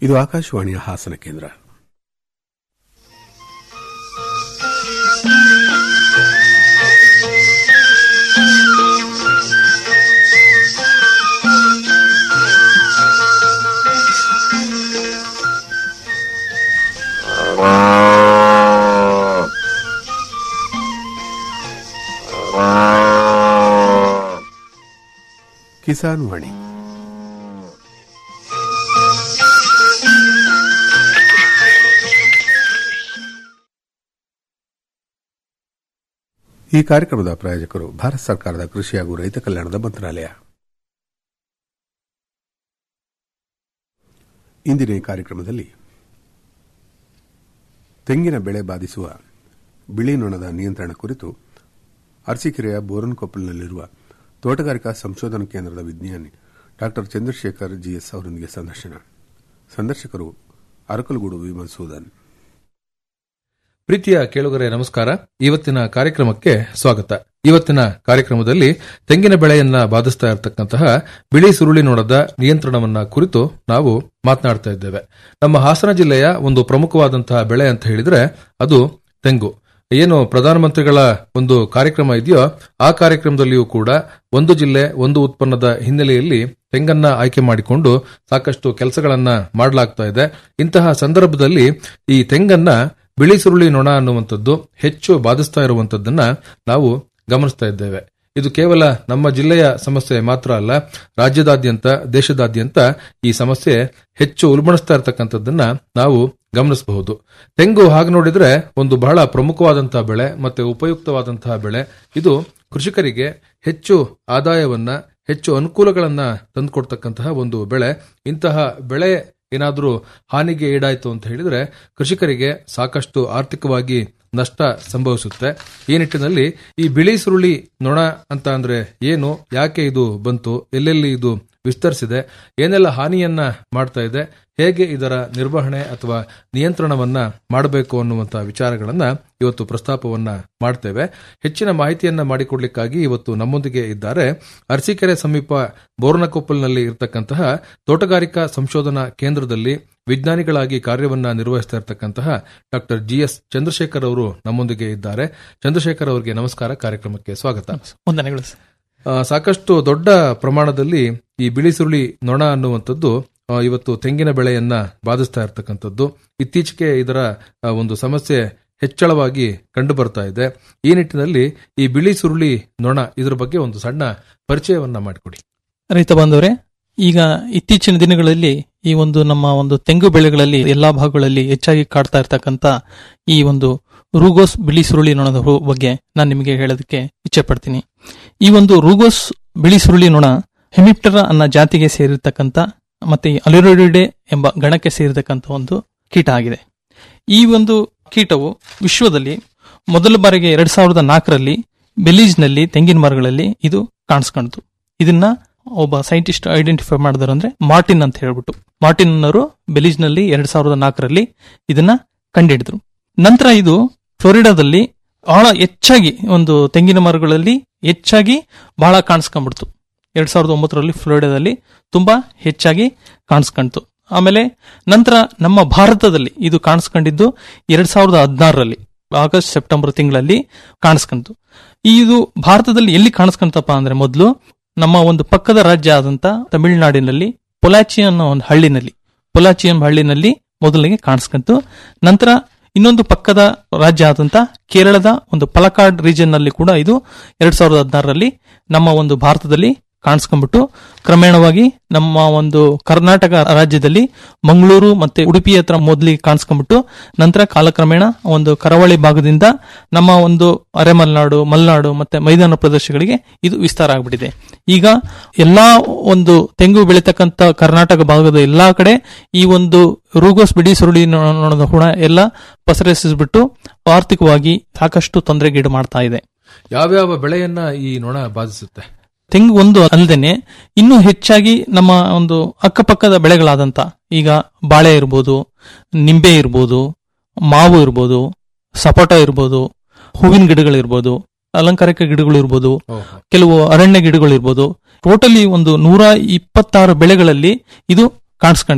ಇದು ಆಕಾಶವಾಣಿಯ ಹಾಸನ ಕೇಂದ್ರ ಕಿಸಾನ್ ವಾಣಿ ಈ ಕಾರ್ಯಕ್ರಮದ ಪ್ರಾಯೋಜಕರು ಭಾರತ ಸರ್ಕಾರದ ಕೃಷಿ ಹಾಗೂ ರೈತ ಕಲ್ಯಾಣದ ಮಂತ್ರಾಲಯ ಇಂದಿನ ಈ ಕಾರ್ಯಕ್ರಮದಲ್ಲಿ ತೆಂಗಿನ ಬೆಳೆ ಬಾಧಿಸುವ ಬಿಳಿ ನೊಣದ ನಿಯಂತ್ರಣ ಕುರಿತು ಅರಸೀಕೆರೆಯ ಬೋರನ್ಕೊಪ್ಪಲಿನಲ್ಲಿರುವ ತೋಟಗಾರಿಕಾ ಸಂಶೋಧನಾ ಕೇಂದ್ರದ ವಿಜ್ಞಾನಿ ಡಾ ಚಂದ್ರಶೇಖರ್ ಜಿಎಸ್ ಅವರೊಂದಿಗೆ ಸಂದರ್ಶನ ಸಂದರ್ಶಕರು ಅರಕಲಗೂಡು ವಿ ಮನ್ಸೂದನ್ ಪ್ರೀತಿಯ ಕೇಳುಗರೆ ನಮಸ್ಕಾರ ಇವತ್ತಿನ ಕಾರ್ಯಕ್ರಮಕ್ಕೆ ಸ್ವಾಗತ ಇವತ್ತಿನ ಕಾರ್ಯಕ್ರಮದಲ್ಲಿ ತೆಂಗಿನ ಬೆಳೆಯನ್ನ ಬಾಧಿಸ್ತಾ ಇರತಕ್ಕಂತಹ ಬಿಳಿ ಸುರುಳಿ ನೋಡದ ನಿಯಂತ್ರಣವನ್ನ ಕುರಿತು ನಾವು ಮಾತನಾಡ್ತಾ ಇದ್ದೇವೆ ನಮ್ಮ ಹಾಸನ ಜಿಲ್ಲೆಯ ಒಂದು ಪ್ರಮುಖವಾದಂತಹ ಬೆಳೆ ಅಂತ ಹೇಳಿದ್ರೆ ಅದು ತೆಂಗು ಏನು ಪ್ರಧಾನಮಂತ್ರಿಗಳ ಒಂದು ಕಾರ್ಯಕ್ರಮ ಇದೆಯೋ ಆ ಕಾರ್ಯಕ್ರಮದಲ್ಲಿಯೂ ಕೂಡ ಒಂದು ಜಿಲ್ಲೆ ಒಂದು ಉತ್ಪನ್ನದ ಹಿನ್ನೆಲೆಯಲ್ಲಿ ತೆಂಗನ್ನ ಆಯ್ಕೆ ಮಾಡಿಕೊಂಡು ಸಾಕಷ್ಟು ಕೆಲಸಗಳನ್ನ ಮಾಡಲಾಗ್ತಾ ಇದೆ ಇಂತಹ ಸಂದರ್ಭದಲ್ಲಿ ಈ ತೆಂಗನ್ನ ಬಿಳಿ ಸುರುಳಿ ನೊಣ ಅನ್ನುವಂಥದ್ದು ಹೆಚ್ಚು ಬಾಧಿಸ್ತಾ ಇರುವಂತದ್ದನ್ನ ನಾವು ಗಮನಿಸ್ತಾ ಇದ್ದೇವೆ ಇದು ಕೇವಲ ನಮ್ಮ ಜಿಲ್ಲೆಯ ಸಮಸ್ಯೆ ಮಾತ್ರ ಅಲ್ಲ ರಾಜ್ಯದಾದ್ಯಂತ ದೇಶದಾದ್ಯಂತ ಈ ಸಮಸ್ಯೆ ಹೆಚ್ಚು ಉಲ್ಬಣಿಸ್ತಾ ಇರತಕ್ಕಂಥದ್ದನ್ನ ನಾವು ಗಮನಿಸಬಹುದು ತೆಂಗು ಹಾಗೆ ನೋಡಿದ್ರೆ ಒಂದು ಬಹಳ ಪ್ರಮುಖವಾದಂತಹ ಬೆಳೆ ಮತ್ತೆ ಉಪಯುಕ್ತವಾದಂತಹ ಬೆಳೆ ಇದು ಕೃಷಿಕರಿಗೆ ಹೆಚ್ಚು ಆದಾಯವನ್ನ ಹೆಚ್ಚು ಅನುಕೂಲಗಳನ್ನ ತಂದುಕೊಡ್ತಕ್ಕಂತಹ ಒಂದು ಬೆಳೆ ಇಂತಹ ಬೆಳೆ ಏನಾದರೂ ಹಾನಿಗೆ ಈಡಾಯಿತು ಅಂತ ಹೇಳಿದ್ರೆ ಕೃಷಿಕರಿಗೆ ಸಾಕಷ್ಟು ಆರ್ಥಿಕವಾಗಿ ನಷ್ಟ ಸಂಭವಿಸುತ್ತೆ ಈ ನಿಟ್ಟಿನಲ್ಲಿ ಈ ಬಿಳಿ ಸುರುಳಿ ನೊಣ ಅಂತ ಅಂದ್ರೆ ಏನು ಯಾಕೆ ಇದು ಬಂತು ಎಲ್ಲೆಲ್ಲಿ ಇದು ವಿಸ್ತರಿಸಿದೆ ಏನೆಲ್ಲ ಹಾನಿಯನ್ನ ಮಾಡ್ತಾ ಇದೆ ಹೇಗೆ ಇದರ ನಿರ್ವಹಣೆ ಅಥವಾ ನಿಯಂತ್ರಣವನ್ನ ಮಾಡಬೇಕು ಅನ್ನುವಂತಹ ವಿಚಾರಗಳನ್ನ ಇವತ್ತು ಪ್ರಸ್ತಾಪವನ್ನ ಮಾಡ್ತೇವೆ ಹೆಚ್ಚಿನ ಮಾಹಿತಿಯನ್ನ ಮಾಡಿಕೊಡ್ಲಿಕ್ಕಾಗಿ ಇವತ್ತು ನಮ್ಮೊಂದಿಗೆ ಇದ್ದಾರೆ ಅರಸೀಕೆರೆ ಸಮೀಪ ಬೋರ್ನಕೊಪ್ಪಲ್ನಲ್ಲಿ ಇರತಕ್ಕಂತಹ ತೋಟಗಾರಿಕಾ ಸಂಶೋಧನಾ ಕೇಂದ್ರದಲ್ಲಿ ವಿಜ್ಞಾನಿಗಳಾಗಿ ಕಾರ್ಯವನ್ನ ನಿರ್ವಹಿಸ್ತಾ ಇರತಕ್ಕಂತಹ ಡಾಕ್ಟರ್ ಜಿ ಎಸ್ ಚಂದ್ರಶೇಖರ್ ಅವರು ನಮ್ಮೊಂದಿಗೆ ಇದ್ದಾರೆ ಚಂದ್ರಶೇಖರ್ ಅವರಿಗೆ ನಮಸ್ಕಾರ ಕಾರ್ಯಕ್ರಮಕ್ಕೆ ಸ್ವಾಗತ ವಂದನೆಗಳು ಸರ್. ಆ, ಸಾಕಷ್ಟು ದೊಡ್ಡ ಪ್ರಮಾಣದಲ್ಲಿ ಈ ಬಿಳಿ ಸುರುಳಿ ನೊಣ ಅನ್ನುವಂಥದ್ದು ಆ, ಇವತ್ತು ತೆಂಗಿನ ಬೆಳೆಯನ್ನ ಬಾಧಿಸ್ತಾ ಇರತಕ್ಕಂಥದ್ದು ಇತ್ತೀಚೆಗೆ ಇದರ ಆ, ಒಂದು ಸಮಸ್ಯೆ ಹೆಚ್ಚಳವಾಗಿ ಕಂಡು ಬರ್ತಾ ಇದೆ ಈ ನಿಟ್ಟಿನಲ್ಲಿ ಈ ಬಿಳಿ ಸುರುಳಿ ನೊಣ ಇದರ ಬಗ್ಗೆ ಒಂದು ಸಣ್ಣ ಪರಿಚಯವನ್ನ ಮಾಡಿಕೊಡಿ ರೈತ ಬಾಂಧವರೇ ಈಗ ಇತ್ತೀಚಿನ ದಿನಗಳಲ್ಲಿ ಈ ಒಂದು ನಮ್ಮ ಒಂದು ತೆಂಗು ಬೆಳೆಗಳಲ್ಲಿ ಎಲ್ಲಾ ಭಾಗಗಳಲ್ಲಿ ಹೆಚ್ಚಾಗಿ ಕಾಡ್ತಾ ಇರ್ತಕ್ಕಂತ ಈ ಒಂದು ರೂಗೋಸ್ ಬಿಳಿ ಸುರುಳಿ ನೊಣದ ಹು- ಬಗ್ಗೆ ನಾನು ನಿಮಗೆ ಹೇಳೋದಕ್ಕೆ ಇಚ್ಛೆ ಪಡ್ತೀನಿ ಈ ಒಂದು ರೂಗೋಸ್ ಬಿಳಿ ಸುರುಳಿ ನೊಣ ಹೆಮಿಪ್ಟರ ಅನ್ನೋ ಜಾತಿಗೆ ಸೇರಿರ್ತಕ್ಕಂಥ ಮತ್ತೆ ಈ ಅಲಿರೋಡಿಡೆ ಎಂಬ ಗಣಕ್ಕೆ ಸೇರಿರ್ತಕ್ಕಂಥ ಒಂದು ಕೀಟ ಆಗಿದೆ ಈ ಒಂದು ಕೀಟವು ವಿಶ್ವದಲ್ಲಿ ಮೊದಲ ಬಾರಿಗೆ ಎರಡ್ ಸಾವಿರದ ನಾಲ್ಕರಲ್ಲಿ ಬೆಲೀಜ್ನಲ್ಲಿ ತೆಂಗಿನ ಮರಗಳಲ್ಲಿ ಇದು ಕಾಣಿಸ್ಕೊಂಡ್ತು ಇದನ್ನ ಒಬ್ಬ ಸೈಂಟಿಸ್ಟ್ ಐಡೆಂಟಿಫೈ ಮಾಡಿದ್ರು ಅಂದ್ರೆ ಮಾರ್ಟಿನ್ ಅಂತ ಹೇಳ್ಬಿಟ್ಟು ಮಾರ್ಟಿನ್ ಅವರು ಬೆಲೀಜ್ನಲ್ಲಿ ಎರಡ್ ಸಾವಿರದ ನಾಲ್ಕರಲ್ಲಿ ಇದನ್ನ ಕಂಡುಹಿಡಿದ್ರು ನಂತರ ಇದು ಫ್ಲೋರಿಡಾದಲ್ಲಿ ಬಹಳ ಹೆಚ್ಚಾಗಿ ಒಂದು ತೆಂಗಿನ ಮರಗಳಲ್ಲಿ ಹೆಚ್ಚಾಗಿ ಬಹಳ ಕಾಣಿಸ್ಕೊಂಡ್ಬಿಡ್ತು ಎರಡ್ ಸಾವಿರದ ಒಂಬತ್ತರಲ್ಲಿ ಫ್ಲೋರಿಡಾದಲ್ಲಿ ತುಂಬಾ ಹೆಚ್ಚಾಗಿ ಕಾಣಿಸ್ಕೊಂಡ್ತು ಆಮೇಲೆ ನಂತರ ನಮ್ಮ ಭಾರತದಲ್ಲಿ ಇದು ಕಾಣಿಸ್ಕೊಂಡಿದ್ದು ಎರಡ್ ಸಾವಿರದ ಹದಿನಾರರಲ್ಲಿ ಆಗಸ್ಟ್ ಸೆಪ್ಟೆಂಬರ್ ತಿಂಗಳಲ್ಲಿ ಕಾಣಿಸ್ಕೊಂತು ಇದು ಭಾರತದಲ್ಲಿ ಎಲ್ಲಿ ಕಾಣಿಸ್ಕೊಂತಪ್ಪ ಅಂದ್ರೆ ಮೊದಲು ನಮ್ಮ ಒಂದು ಪಕ್ಕದ ರಾಜ್ಯ ಆದಂತ ತಮಿಳುನಾಡಿನಲ್ಲಿ ಪೊಲಾಚಿ ಅನ್ನೋ ಒಂದು ಹಳ್ಳಿನಲ್ಲಿ ಪೊಲಾಚಿ ಎಂಬ ಹಳ್ಳಿನಲ್ಲಿ ಮೊದಲಿಗೆ ಕಾಣಿಸ್ಕೊಂತು ನಂತರ ಇನ್ನೊಂದು ಪಕ್ಕದ ರಾಜ್ಯ ಆದಂತ ಕೇರಳದ ಒಂದು ಪಲಕಾಡ್ ರೀಜನ್ ನಲ್ಲಿ ಕೂಡ ಇದು ಎರಡ್ ಸಾವಿರದ ಹದಿನಾರರಲ್ಲಿ ನಮ್ಮ ಒಂದು ಭಾರತದಲ್ಲಿ ಕಾಣಿಸ್ಕೊಂಡ್ಬಿಟ್ಟು ಕ್ರಮೇಣವಾಗಿ ನಮ್ಮ ಒಂದು ಕರ್ನಾಟಕ ರಾಜ್ಯದಲ್ಲಿ ಮಂಗಳೂರು ಮತ್ತೆ ಉಡುಪಿ ಹತ್ರ ಮೊದಲಿಗೆ ಕಾಣಿಸ್ಕೊಂಡ್ಬಿಟ್ಟು ನಂತರ ಕಾಲಕ್ರಮೇಣ ಒಂದು ಕರಾವಳಿ ಭಾಗದಿಂದ ನಮ್ಮ ಒಂದು ಅರೆಮಲೆನಾಡು ಮಲೆನಾಡು ಮತ್ತೆ ಮೈದಾನ ಪ್ರದೇಶಗಳಿಗೆ ಇದು ವಿಸ್ತಾರ ಆಗ್ಬಿಟ್ಟಿದೆ ಈಗ ಎಲ್ಲಾ ಒಂದು ತೆಂಗು ಬೆಳೀತಕ್ಕಂತ ಕರ್ನಾಟಕ ಭಾಗದ ಎಲ್ಲಾ ಕಡೆ ಈ ಒಂದು ರೂಗೋಸ್ ಬಿಡಿ ಸುರುಳಿ ನೊ- ನೊಣದ ಹುಣ ಎಲ್ಲ ಪಸರಿಸಿಬಿಟ್ಟು ಆರ್ಥಿಕವಾಗಿ ಸಾಕಷ್ಟು ತೊಂದರೆಗೀಡು ಮಾಡ್ತಾ ಇದೆ ಯಾವ್ಯಾವ ಬೆಳೆಯನ್ನ ಈ ನೊಣ ಬಾಧಿಸುತ್ತೆ ತೆಂಗು ಒಂದು ಅಲ್ಲದೇನೆ ಇನ್ನೂ ಹೆಚ್ಚಾಗಿ ನಮ್ಮ ಒಂದು ಅಕ್ಕಪಕ್ಕದ ಬೆಳೆಗಳಾದಂತ ಈಗ ಬಾಳೆ ಇರ್ಬೋದು ನಿಂಬೆ ಇರ್ಬೋದು ಮಾವು ಇರ್ಬೋದು ಸಪೋಟ ಇರ್ಬೋದು ಹೂವಿನ ಗಿಡಗಳಿರ್ಬೋದು ಅಲಂಕಾರಿಕ ಗಿಡಗಳು ಇರ್ಬೋದು ಕೆಲವು ಅರಣ್ಯ ಗಿಡಗಳು ಇರ್ಬೋದು ಟೋಟಲಿ ಒಂದು ನೂರ ಇಪ್ಪತ್ತಾರು ಬೆಳೆಗಳಲ್ಲಿ ಇದು ಕಾಣಿಸ್ಕೊಂಡಿದೆ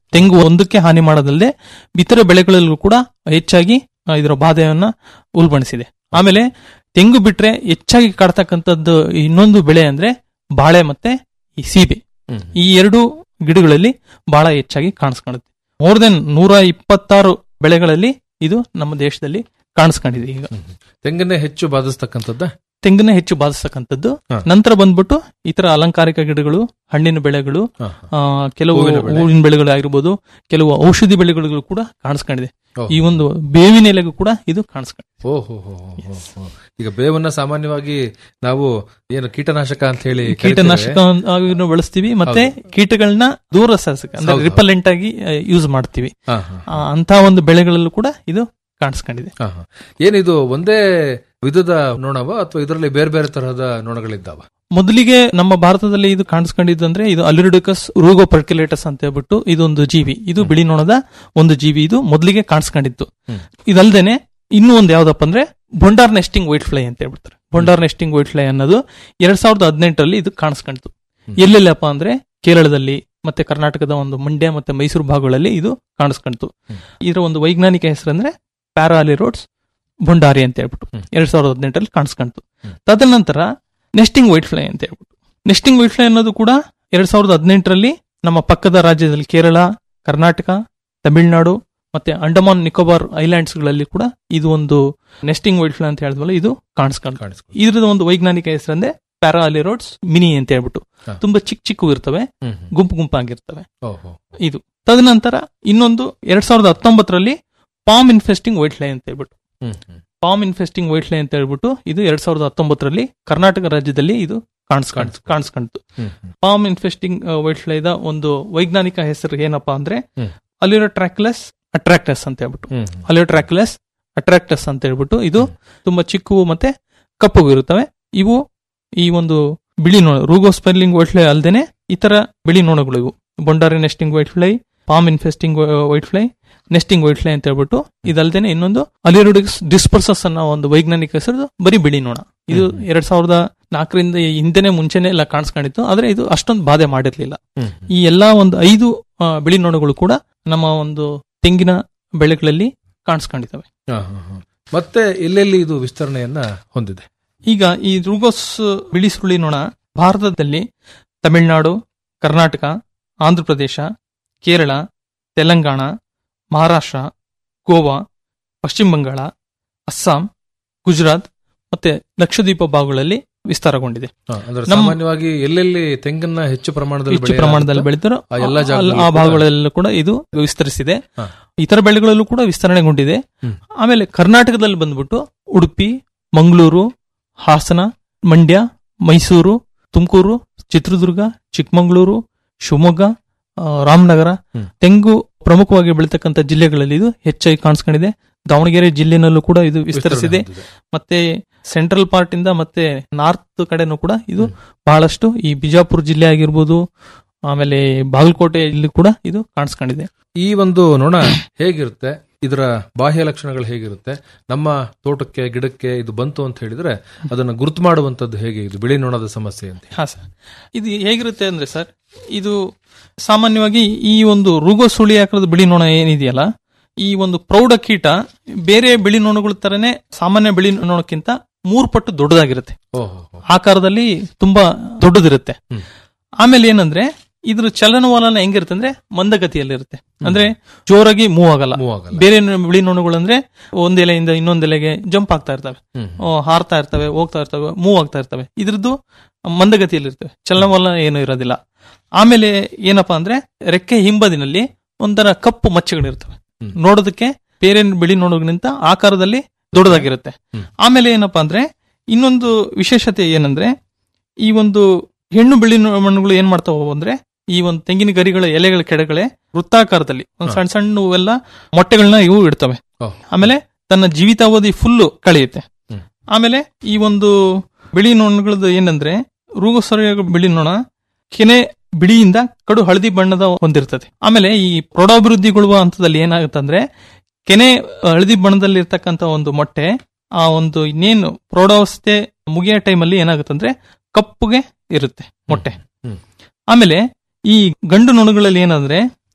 ತೆಂಗು ಒಂದಕ್ಕೆ ಹಾನಿ ಮಾಡೋದಲ್ಲದೆ ಇತರ ಬೆಳೆಗಳಲ್ಲೂ ಕೂಡ ಹೆಚ್ಚಾಗಿ ಆ, ಇದರ ಬಾಧೆಯನ್ನ ಉಲ್ಬಣಿಸಿದೆ ಆಮೇಲೆ ತೆಂಗು ಬಿಟ್ರೆ ಹೆಚ್ಚಾಗಿ ಕಾಡ್ತಕ್ಕಂಥದ್ದು ಇನ್ನೊಂದು ಬೆಳೆ ಅಂದ್ರೆ ಬಾಳೆ ಮತ್ತೆ ಈ ಸೀಬೆ ಹ್ಮ್. ಈ ಎರಡು ಗಿಡಗಳಲ್ಲಿ ಬಹಳ ಹೆಚ್ಚಾಗಿ ಕಾಣಿಸ್ಕೊಳ್ಳುತ್ತೆ ಮೋರ್ ದೆನ್ ನೂರ ಇಪ್ಪತ್ತಾರು ಬೆಳೆಗಳಲ್ಲಿ ಇದು ನಮ್ಮ ದೇಶದಲ್ಲಿ ಕಾಣಿಸ್ಕೊಂಡಿದೆ ಈಗ ತೆಂಗನ್ನೇ ಹೆಚ್ಚು ಬಾಧಿಸ್ತಕ್ಕಂಥದ್ದ ತೆಂಗನ್ನ ಹೆಚ್ಚು ಬಾಧಿಸ್ತಕ್ಕಂಥದ್ದು ಹಾ. ನಂತರ ಬಂದ್ಬಿಟ್ಟು ಇತರ ಅಲಂಕಾರಿಕ ಗಿಡಗಳು ಹಣ್ಣಿನ ಬೆಳೆಗಳು ಆ, ಕೆಲವು ಹೂವಿನ ಬೆಳೆ. ಹೂವಿನ ಬೆಳೆಗಳು ಆಗಿರ್ಬೋದು ಕೆಲವು ಔಷಧಿ ಬೆಳೆಗಳು ಕೂಡ ಕಾಣಿಸ್ಕೊಂಡಿದೆ ಓ. ಈ ಒಂದು ಬೇವಿನ ಎಲೆಗೂ ಕೂಡ ಇದು ಕಾಣಿಸ್ಕೊಂಡಿದೆ ಓಹೋ ಹೋ, ಹೋ, ಹೋ, ಹೋ. ಈಗ ಬೇವನ್ನ ಸಾಮಾನ್ಯವಾಗಿ ನಾವು ಏನು ಕೀಟನಾಶಕ ಅಂತ ಹೇಳಿ ಕೀಟನಾಶಕ ಆಗಿನೂ ಬಳಸ್ತೀವಿ ಮತ್ತೆ ಕೀಟಗಳನ್ನ ದೂರ ಸರಿಸಕ್ಕೆ ಅಂದ್ರೆ ಹೌದು. ರಿಪಲೆಂಟ್ ಆಗಿ ಯೂಸ್ ಮಾಡ್ತೀವಿ ಹಾ, ಹಾ, ಆ, ಅಂತ ಒಂದು ಬೆಳೆಗಳಲ್ಲೂ ಕೂಡ ಇದು ಕಾಣಿಸ್ಕೊಂಡಿದೆ ಹಾ, ಹಾ. ಏನಿದು ಒಂದೇ ವಿಧದ ನೊಣವ ಅಥವಾ ಇದರಲ್ಲಿ ಬೇರೆ ಬೇರೆ ತರಹದ ನೊಣಗಳಿದ್ದಾವ ಮೊದಲಿಗೆ ನಮ್ಮ ಭಾರತದಲ್ಲಿ ಇದು ಕಾಣಿಸ್ಕೊಂಡಿದ್ದು ಅಂದ್ರೆ ಇದು ಅಲಿರಿಡಿಕಸ್ ರೂಗೋ ಪರ್ಕ್ಯುಲೇಟಸ್ ಅಂತ ಹೇಳ್ಬಿಟ್ಟು ಇದೊಂದು ಜೀವಿ ಇದು ಬಿಳಿ ನೊಣದ ಒಂದು ಜೀವಿ ಇದು ಮೊದಲಿಗೆ ಕಾಣಿಸ್ಕೊಂಡಿತ್ತು ಹ್ಮ್. ಇದಲ್ದೇನೆ ಇನ್ನೂ ಒಂದು ಯಾವ್ದಪ್ಪ ಅಂದ್ರೆ ಬೊಂಡಾರ್ ನೆಸ್ಟಿಂಗ್ ವೈಟ್ ಫ್ಲೈ ಅಂತ ಹೇಳ್ಬಿಡ್ತಾರೆ ಬೊಂಡಾರ್ ನೆಸ್ಟಿಂಗ್ ವೈಟ್ ಫ್ಲೈ ಅನ್ನೋದು ಎರಡ್ ಸಾವಿರದ ಹದಿನೆಂಟರಲ್ಲಿ ಇದು ಕಾಣಿಸ್ಕೊಂಡಿತ್ತು ಎಲ್ಲೆಲ್ಲಪ್ಪ ಅಂದ್ರೆ ಕೇರಳದಲ್ಲಿ ಮತ್ತೆ ಕರ್ನಾಟಕದ ಒಂದು ಮಂಡ್ಯ ಮತ್ತೆ ಮೈಸೂರು ಭಾಗಗಳಲ್ಲಿ ಇದು ಕಾಣಿಸ್ಕೊಂಡಿತ್ತು ಹ್ಮ್. ಇದರ ಒಂದು ವೈಜ್ಞಾನಿಕ ಹೆಸರಂದ್ರೆ ಪ್ಯಾರಾಲಿರೋಡ್ಸ್ ಬೊಂಡಾರಿ ಅಂತ ಹೇಳ್ಬಿಟ್ಟು ಹ್ಮ್. ಎರಡ್ ಸಾವಿರದ ಹದಿನೆಂಟರಲ್ಲಿ ಕಾಣಿಸ್ಕೊಂಡಿತ್ತು ಹ್ಮ್. ತದನಂತರ ನೆಸ್ಟಿಂಗ್ ವೈಟ್ ಫ್ಲೈ ಅಂತ ಹೇಳ್ಬಿಟ್ಟು ನೆಸ್ಟಿಂಗ್ ವೈಟ್ ಫ್ಲೈ ಅನ್ನೋದು ಕೂಡ ಎರಡ್ ಸಾವಿರದ ಹದಿನೆಂಟರಲ್ಲಿ ನಮ್ಮ ಪಕ್ಕದ ರಾಜ್ಯದಲ್ಲಿ ಕೇರಳ ಕರ್ನಾಟಕ ತಮಿಳುನಾಡು ಮತ್ತೆ ಅಂಡಮಾನ್ ನಿಕೋಬಾರ್ ಐಲ್ಯಾಂಡ್ಸ್ ಗಳಲ್ಲಿ ಕೂಡ ಇದು ಒಂದು ನೆಸ್ಟಿಂಗ್ ವೈಟ್ ಫ್ಲೈ ಅಂತ ಹೇಳಿದ್ವಲ್ಲ ಇದು ಕಾಣಿಸ್ಕೊಂಡು ಕಾಣಿಸ್ಕೊ ಇದ್ರದ ಒಂದು ವೈಜ್ಞಾನಿಕ ಹೆಸರಂದ್ರೆ ಪ್ಯಾರಾ ಅಲಿರೋಡ್ಸ್ ಮಿನಿ ಅಂತ ಹೇಳ್ಬಿಟ್ಟು ಹಾ. ತುಂಬಾ ಚಿಕ್ಕ ಚಿಕ್ಕ ಇರ್ತವೆ ಹ್ಮ್, ಹ್ಮ್. ಗುಂಪು ಗುಂಪಾಗಿರ್ತವೆ ಓಹೋ ಇದು ತದನಂತರ ಇನ್ನೊಂದು ಎರಡ್ ಸಾವಿರದ ಹತ್ತೊಂಬತ್ತರಲ್ಲಿ ಪಾಮ್ ಇನ್ಫೆಸ್ಟಿಂಗ್ ವೈಟ್ ಲೈ ಅಂತ ಹೇಳ್ಬಿಟ್ಟು ಹ್ಮ್, ಹ್ಮ್. ಪಾಮ್ ಇನ್ಫೆಸ್ಟಿಂಗ್ ವೈಟ್ ಲೈ ಅಂತ ಹೇಳ್ಬಿಟ್ಟು ಇದು ಎರಡ್ ಸಾವಿರದ ಹತ್ತೊಂಬತ್ತರಲ್ಲಿ ಕರ್ನಾಟಕ ರಾಜ್ಯದಲ್ಲಿ ಇದು ಕಾಣಿಸ್ಕೊಂಡು ಕಾಣಿಸ್ಕೊಂಡು. ಕಾಣಿಸ್ಕೊಂಡಿತು ಹ್ಮ್, ಹ್ಮ್. ಪಾಮ್ ಇನ್ಫೆಸ್ಟಿಂಗ್ ವೈಟ್ ಲೈದ ಒಂದು ವೈಜ್ಞಾನಿಕ ಹೆಸರು ಏನಪ್ಪಾ ಅಂದ್ರೆ ಹ್ಮ್. ಅಲಿರೋಟ್ರಾಕ್ಲಸ್ ಅಟ್ರಾಕ್ಟಸ್ ಅಂತ ಹೇಳ್ಬಿಟ್ಟು ಹ್ಮ್, ಹ್ಮ್. ಅಲಿಯೋಟ್ರಾಕ್ಲಸ್ ಅಟ್ರಾಕ್ಟಸ್ ಅಂತ ಹೇಳ್ಬಿಟ್ಟು ಇದು ತುಂಬಾ ಚಿಕ್ಕವು ಮತ್ತೆ ಕಪ್ಪುಗೂ ಇರುತ್ತವೆ ಇವು ಈ ಒಂದು ಬಿಳಿ ನೋಣ ರೂಗೋಸ್ಪೆರ್ಲಿಂಗ್ ವೈಟ್ ಫ್ಲೈ ಅಲ್ದೇನೆ ಇತರ ಬಿಳಿ ನೋಣಗಳು ಇವು ಬೊಂಡಾರಿ nesting white fly palm infesting white fly nesting white fly ಅಂತ ಹೇಳ್ಬಿಟ್ಟು ಇದಲ್ದೇನೆ ಇನ್ನೊಂದು ಅಲಿಯೋಡಿಕ್ಸ್ ಡಿಸ್ಪರ್ಸಸ್ ಅನ್ನೋ ಒಂದು ವೈಜ್ಞಾನಿಕ ಹೆಸರು ಬರೀ ಬಿಳಿ ನೋಣ ಇದು ಹ್ಮ್. ಎರಡ್ ಸಾವಿರದ ನಾಲ್ಕರಿಂದ ಹಿಂದೆನೆ ಮುಂಚೆನೆ ಎಲ್ಲ ಕಾಣಿಸ್ಕೊಂಡಿತ್ತು ಆದ್ರೆ ಇದು ಅಷ್ಟೊಂದು ಬಾಧೆ ಮಾಡಿರ್ಲಿಲ್ಲ ಹ್ಮ್, ಈ ಎಲ್ಲಾ ಒಂದು ಐದು ಆ, ಬಿಳಿ ನೋಣಗಳು ಕೂಡ ನಮ್ಮ ಒಂದು ತೆಂಗಿನ ಬೆಳೆಗಳಲ್ಲಿ ಕಾಣಿಸ್ಕೊಂಡಿದ್ದಾವೆ ಹಾ, ಹಾ, ಹಾ. ಮತ್ತೆ ಎಲ್ಲೆಲ್ಲಿ ಇದು ವಿಸ್ತರಣೆಯನ್ನ ಹೊಂದಿದೆ ಈಗ ಈ ರೂಗೋಸ್ ಬಿಳಿ ಸುರುಳಿ ನೊಣ ಭಾರತದಲ್ಲಿ ತಮಿಳುನಾಡು ಕರ್ನಾಟಕ ಆಂಧ್ರಪ್ರದೇಶ ಕೇರಳ ತೆಲಂಗಾಣ ಮಹಾರಾಷ್ಟ್ರ ಗೋವಾ ಪಶ್ಚಿಮ ಬಂಗಾಳ ಅಸ್ಸಾಂ ಗುಜರಾತ್ ಮತ್ತೆ ಲಕ್ಷದ್ವೀಪ ಭಾಗಗಳಲ್ಲಿ ವಿಸ್ತಾರಗೊಂಡಿದೆ ಹಾ, ಅಂದ್ರೆ ನಮ್ಮ- ಸಾಮಾನ್ಯವಾಗಿ ಎಲ್ಲೆಲ್ಲಿ ತೆಂಗನ್ನ ಹೆಚ್ಚು ಪ್ರಮಾಣದಲ್ಲಿ ಹೆಚ್ಚು ಬೆಳೆಯಲಾಗುತ್ತೋ, ಪ್ರಮಾಣದಲ್ಲಿ ಬೆಳೀತಾರೋ ಆ ಎಲ್ಲಾ ಆ- ಜಾಗದಲ್ಲೂ ಆ ಕೂಡ- ಭಾಗಗಳಲ್ಲೂ ಕೂಡ ಇದು ವಿಸ್ತರಿಸಿದೆ ಹಾ. ಇತರ ಬೆಳೆಗಳಲ್ಲೂ ಕೂಡ ವಿಸ್ತರಣೆಗೊಂಡಿದೆ ಹ್ಮ್. ಆಮೇಲೆ ಕರ್ನಾಟಕದಲ್ಲಿ ಬಂದ್ಬಿಟ್ಟು ಉಡುಪಿ ಮಂಗಳೂರು ಹಾಸನ ಮಂಡ್ಯ ಮೈಸೂರು ತುಮಕೂರು ಚಿತ್ರದುರ್ಗ ಚಿಕ್ಕಮಗಳೂರು ಶಿವಮೊಗ್ಗ ಆ, ರಾಮನಗರ ಹ್ಮ್. ತೆಂಗು ಪ್ರಮುಖವಾಗಿ ಬೆಳೀತಕ್ಕಂಥ ಜಿಲ್ಲೆಗಳಲ್ಲಿ ಇದು ಹೆಚ್ಚಾಗಿ ಕಾಣಿಸ್ಕೊಂಡಿದೆ ದಾವಣಗೆರೆ ಜಿಲ್ಲೆನಲ್ಲೂ ಕೂಡ ಇದು ವಿಸ್ತರಿಸಿದೆ ವಿಸ್ತರಣೆ ಹೊಂದಿದೆ. ಮತ್ತೆ ಸೆಂಟ್ರಲ್ ಪಾರ್ಟ್ ಇಂದ ಮತ್ತೆ ನಾರ್ತ್ ಕಡೆನೂ ಕೂಡ ಇದು ಹ್ಮ್. ಬಹಳಷ್ಟು ಈ ಬಿಜಾಪುರ ಜಿಲ್ಲೆ ಆಗಿರ್ಬೋದು ಆಮೇಲೆ ಬಾಗಲಕೋಟೆ ಇಲ್ಲಿ ಕೂಡ ಇದು ಕಾಣಿಸ್ಕೊಂಡಿದೆ ಈ ಒಂದು ನೊಣ ಹೇಗಿರುತ್ತೆ ಇದರ ಬಾಹ್ಯ ಲಕ್ಷಣಗಳು ಹೇಗಿರುತ್ತೆ ನಮ್ಮ ತೋಟಕ್ಕೆ ಗಿಡಕ್ಕೆ ಇದು ಬಂತು ಅಂತ ಹೇಳಿದ್ರೆ ಅದನ್ನ ಗುರುತು ಮಾಡುವಂತದ್ದು ಹೇಗೆ ಇದು ಬಿಳಿ ನೊಣದ ಸಮಸ್ಯೆ ಅಂತ ಹಾ ಸರ್ ಇದು ಹೇಗಿರುತ್ತೆ ಅಂದ್ರೆ ಸರ್ ಇದು ಸಾಮಾನ್ಯವಾಗಿ ಈ ಒಂದು ರುಗೋ ಸುಳಿ ಆಕಾರದ ಬಿಳಿ ನೊಣ ಏನಿದೆಯಲ್ಲ ಈ ಒಂದು ಪ್ರೌಢ ಕೀಟ ಬೇರೆ ಬಿಳಿ ನೊಣಗಳ ತರನೇ ಸಾಮಾನ್ಯ ಬಿಳಿ ನೊಣಕ್ಕಿಂತ ಮೂರು ಪಟ್ಟು ದೊಡ್ಡದಾಗಿರುತ್ತೆ ಓಹೋ ಆಕಾರದಲ್ಲಿ ತುಂಬಾ ದೊಡ್ಡದಿರುತ್ತೆ ಹ್ಮ್. ಆಮೇಲೆ ಏನಂದ್ರೆ ಇದ್ರ ಚಲನವಲನ ಹೆಂಗಿರುತ್ತೆ ಅಂದ್ರೆ ಮಂದಗತಿಯಲ್ಲಿರುತ್ತೆ ಅಂದ್ರೆ ಜೋರಾಗಿ ಮೂವ್ ಆಗಲ್ಲ ಮೂವ್ ಆಗಲ್ಲ ಬೇರೆ ನ- ಬಿಳಿ ನೊಣಗಳು ಅಂದ್ರೆ ಒಂದ್ ಎಲೆಯಿಂದ ಇನ್ನೊಂದ್ ಎಲೆಗೆ ಜಂಪ್ ಆಗ್ತಾ ಇರ್ತವೆ ಹ್ಮ್. ಆ, ಹಾರ್ತಾ ಇರ್ತವೆ ಹೋಗ್ತಾ ಇರ್ತವೆ ಮೂವ್ ಆಗ್ತಾ ಇರ್ತವೆ ಇದ್ರದ್ದು ಮಂದಗತಿಯಲ್ಲಿರ್ತವೆ ಚಲನವಲನ ಏನು ಇರೋದಿಲ್ಲ ಆಮೇಲೆ ಏನಪ್ಪಾ ಅಂದ್ರೆ ರೆಕ್ಕೆ ಹಿಂಬದಿನಲ್ಲಿ ಒಂಥರ ಕಪ್ಪು ಮಚ್ಚೆಗಳಿರ್ತವೆ ಹ್ಮ್. ನೋಡೋದಕ್ಕೆ ಬೇರೆ ಬಿಳಿ ನೋಡೋಗಿಂತ ಆಕಾರದಲ್ಲಿ ದೊಡ್ಡದಾಗಿರುತ್ತೆ ಹ್ಮ್. ಆಮೇಲೆ ಏನಪ್ಪಾ ಅಂದ್ರೆ ಇನ್ನೊಂದು ವಿಶೇಷತೆ ಏನಂದ್ರೆ ಈ ಒಂದು ಹೆಣ್ಣು ಬಿಳಿ ಮಣ್ಣುಗಳು ಏನ್ ಮಾಡ್ತಾವ ಅಂದ್ರೆ ಈ ಒಂದು ತೆಂಗಿನ ಗರಿಗಳ ಎಲೆಗಳ ಕೆಳಗಡೆ ವೃತ್ತಾಕಾರದಲ್ಲಿ ಒಂದು ಹಾ. ಸಣ್ಣ ಸಣ್ಣ ಎಲ್ಲ ಮೊಟ್ಟೆಗಳನ್ನ ಇವು ಇಡ್ತವೆ ಓಹ್. ಆಮೇಲೆ ತನ್ನ ಜೀವಿತಾವಧಿ ಫುಲ್ಲು ಕಳೆಯುತ್ತೆ ಹ್ಮ್. ಆಮೇಲೆ ಈ ಒಂದು ಬಿಳಿ ನೊಣಗಳದ್ದು ಏನಂದ್ರೆ ರೂಗಸರ ಬಿಳಿ ನೊಣ ಕೆನೆ ಬಿಳಿಯಿಂದ ಕಡು ಹಳದಿ ಬಣ್ಣದ ಹೊಂದಿರ್ತದೆ ಆಮೇಲೆ ಈ ಪ್ರೌಢಾಭಿವೃದ್ಧಿಗೊಳ್ಳುವ ಹಂತದಲ್ಲಿ ಏನಾಗುತ್ತೆ ಅಂದ್ರೆ ಕೆನೆ ಹಳದಿ ಬಣ್ಣದಲ್ಲಿ ಇರ್ತಕ್ಕಂಥ ಒಂದು ಮೊಟ್ಟೆ ಆ ಒಂದು ಇನ್ನೇನು ಪ್ರೌಢಾವಸ್ಥೆ ಮುಗಿಯೋ ಟೈಮಲ್ಲಿ ಏನಾಗುತ್ತೆ ಅಂದ್ರೆ ಕಪ್ಪುಗೆ ಇರುತ್ತೆ ಮೊಟ್ಟೆ ಹ್ಮ್. ಆಮೇಲೆ ಈ ಗಂಡು ನೊಣಗಳಲ್ಲಿ ಏನಂದ್ರೆ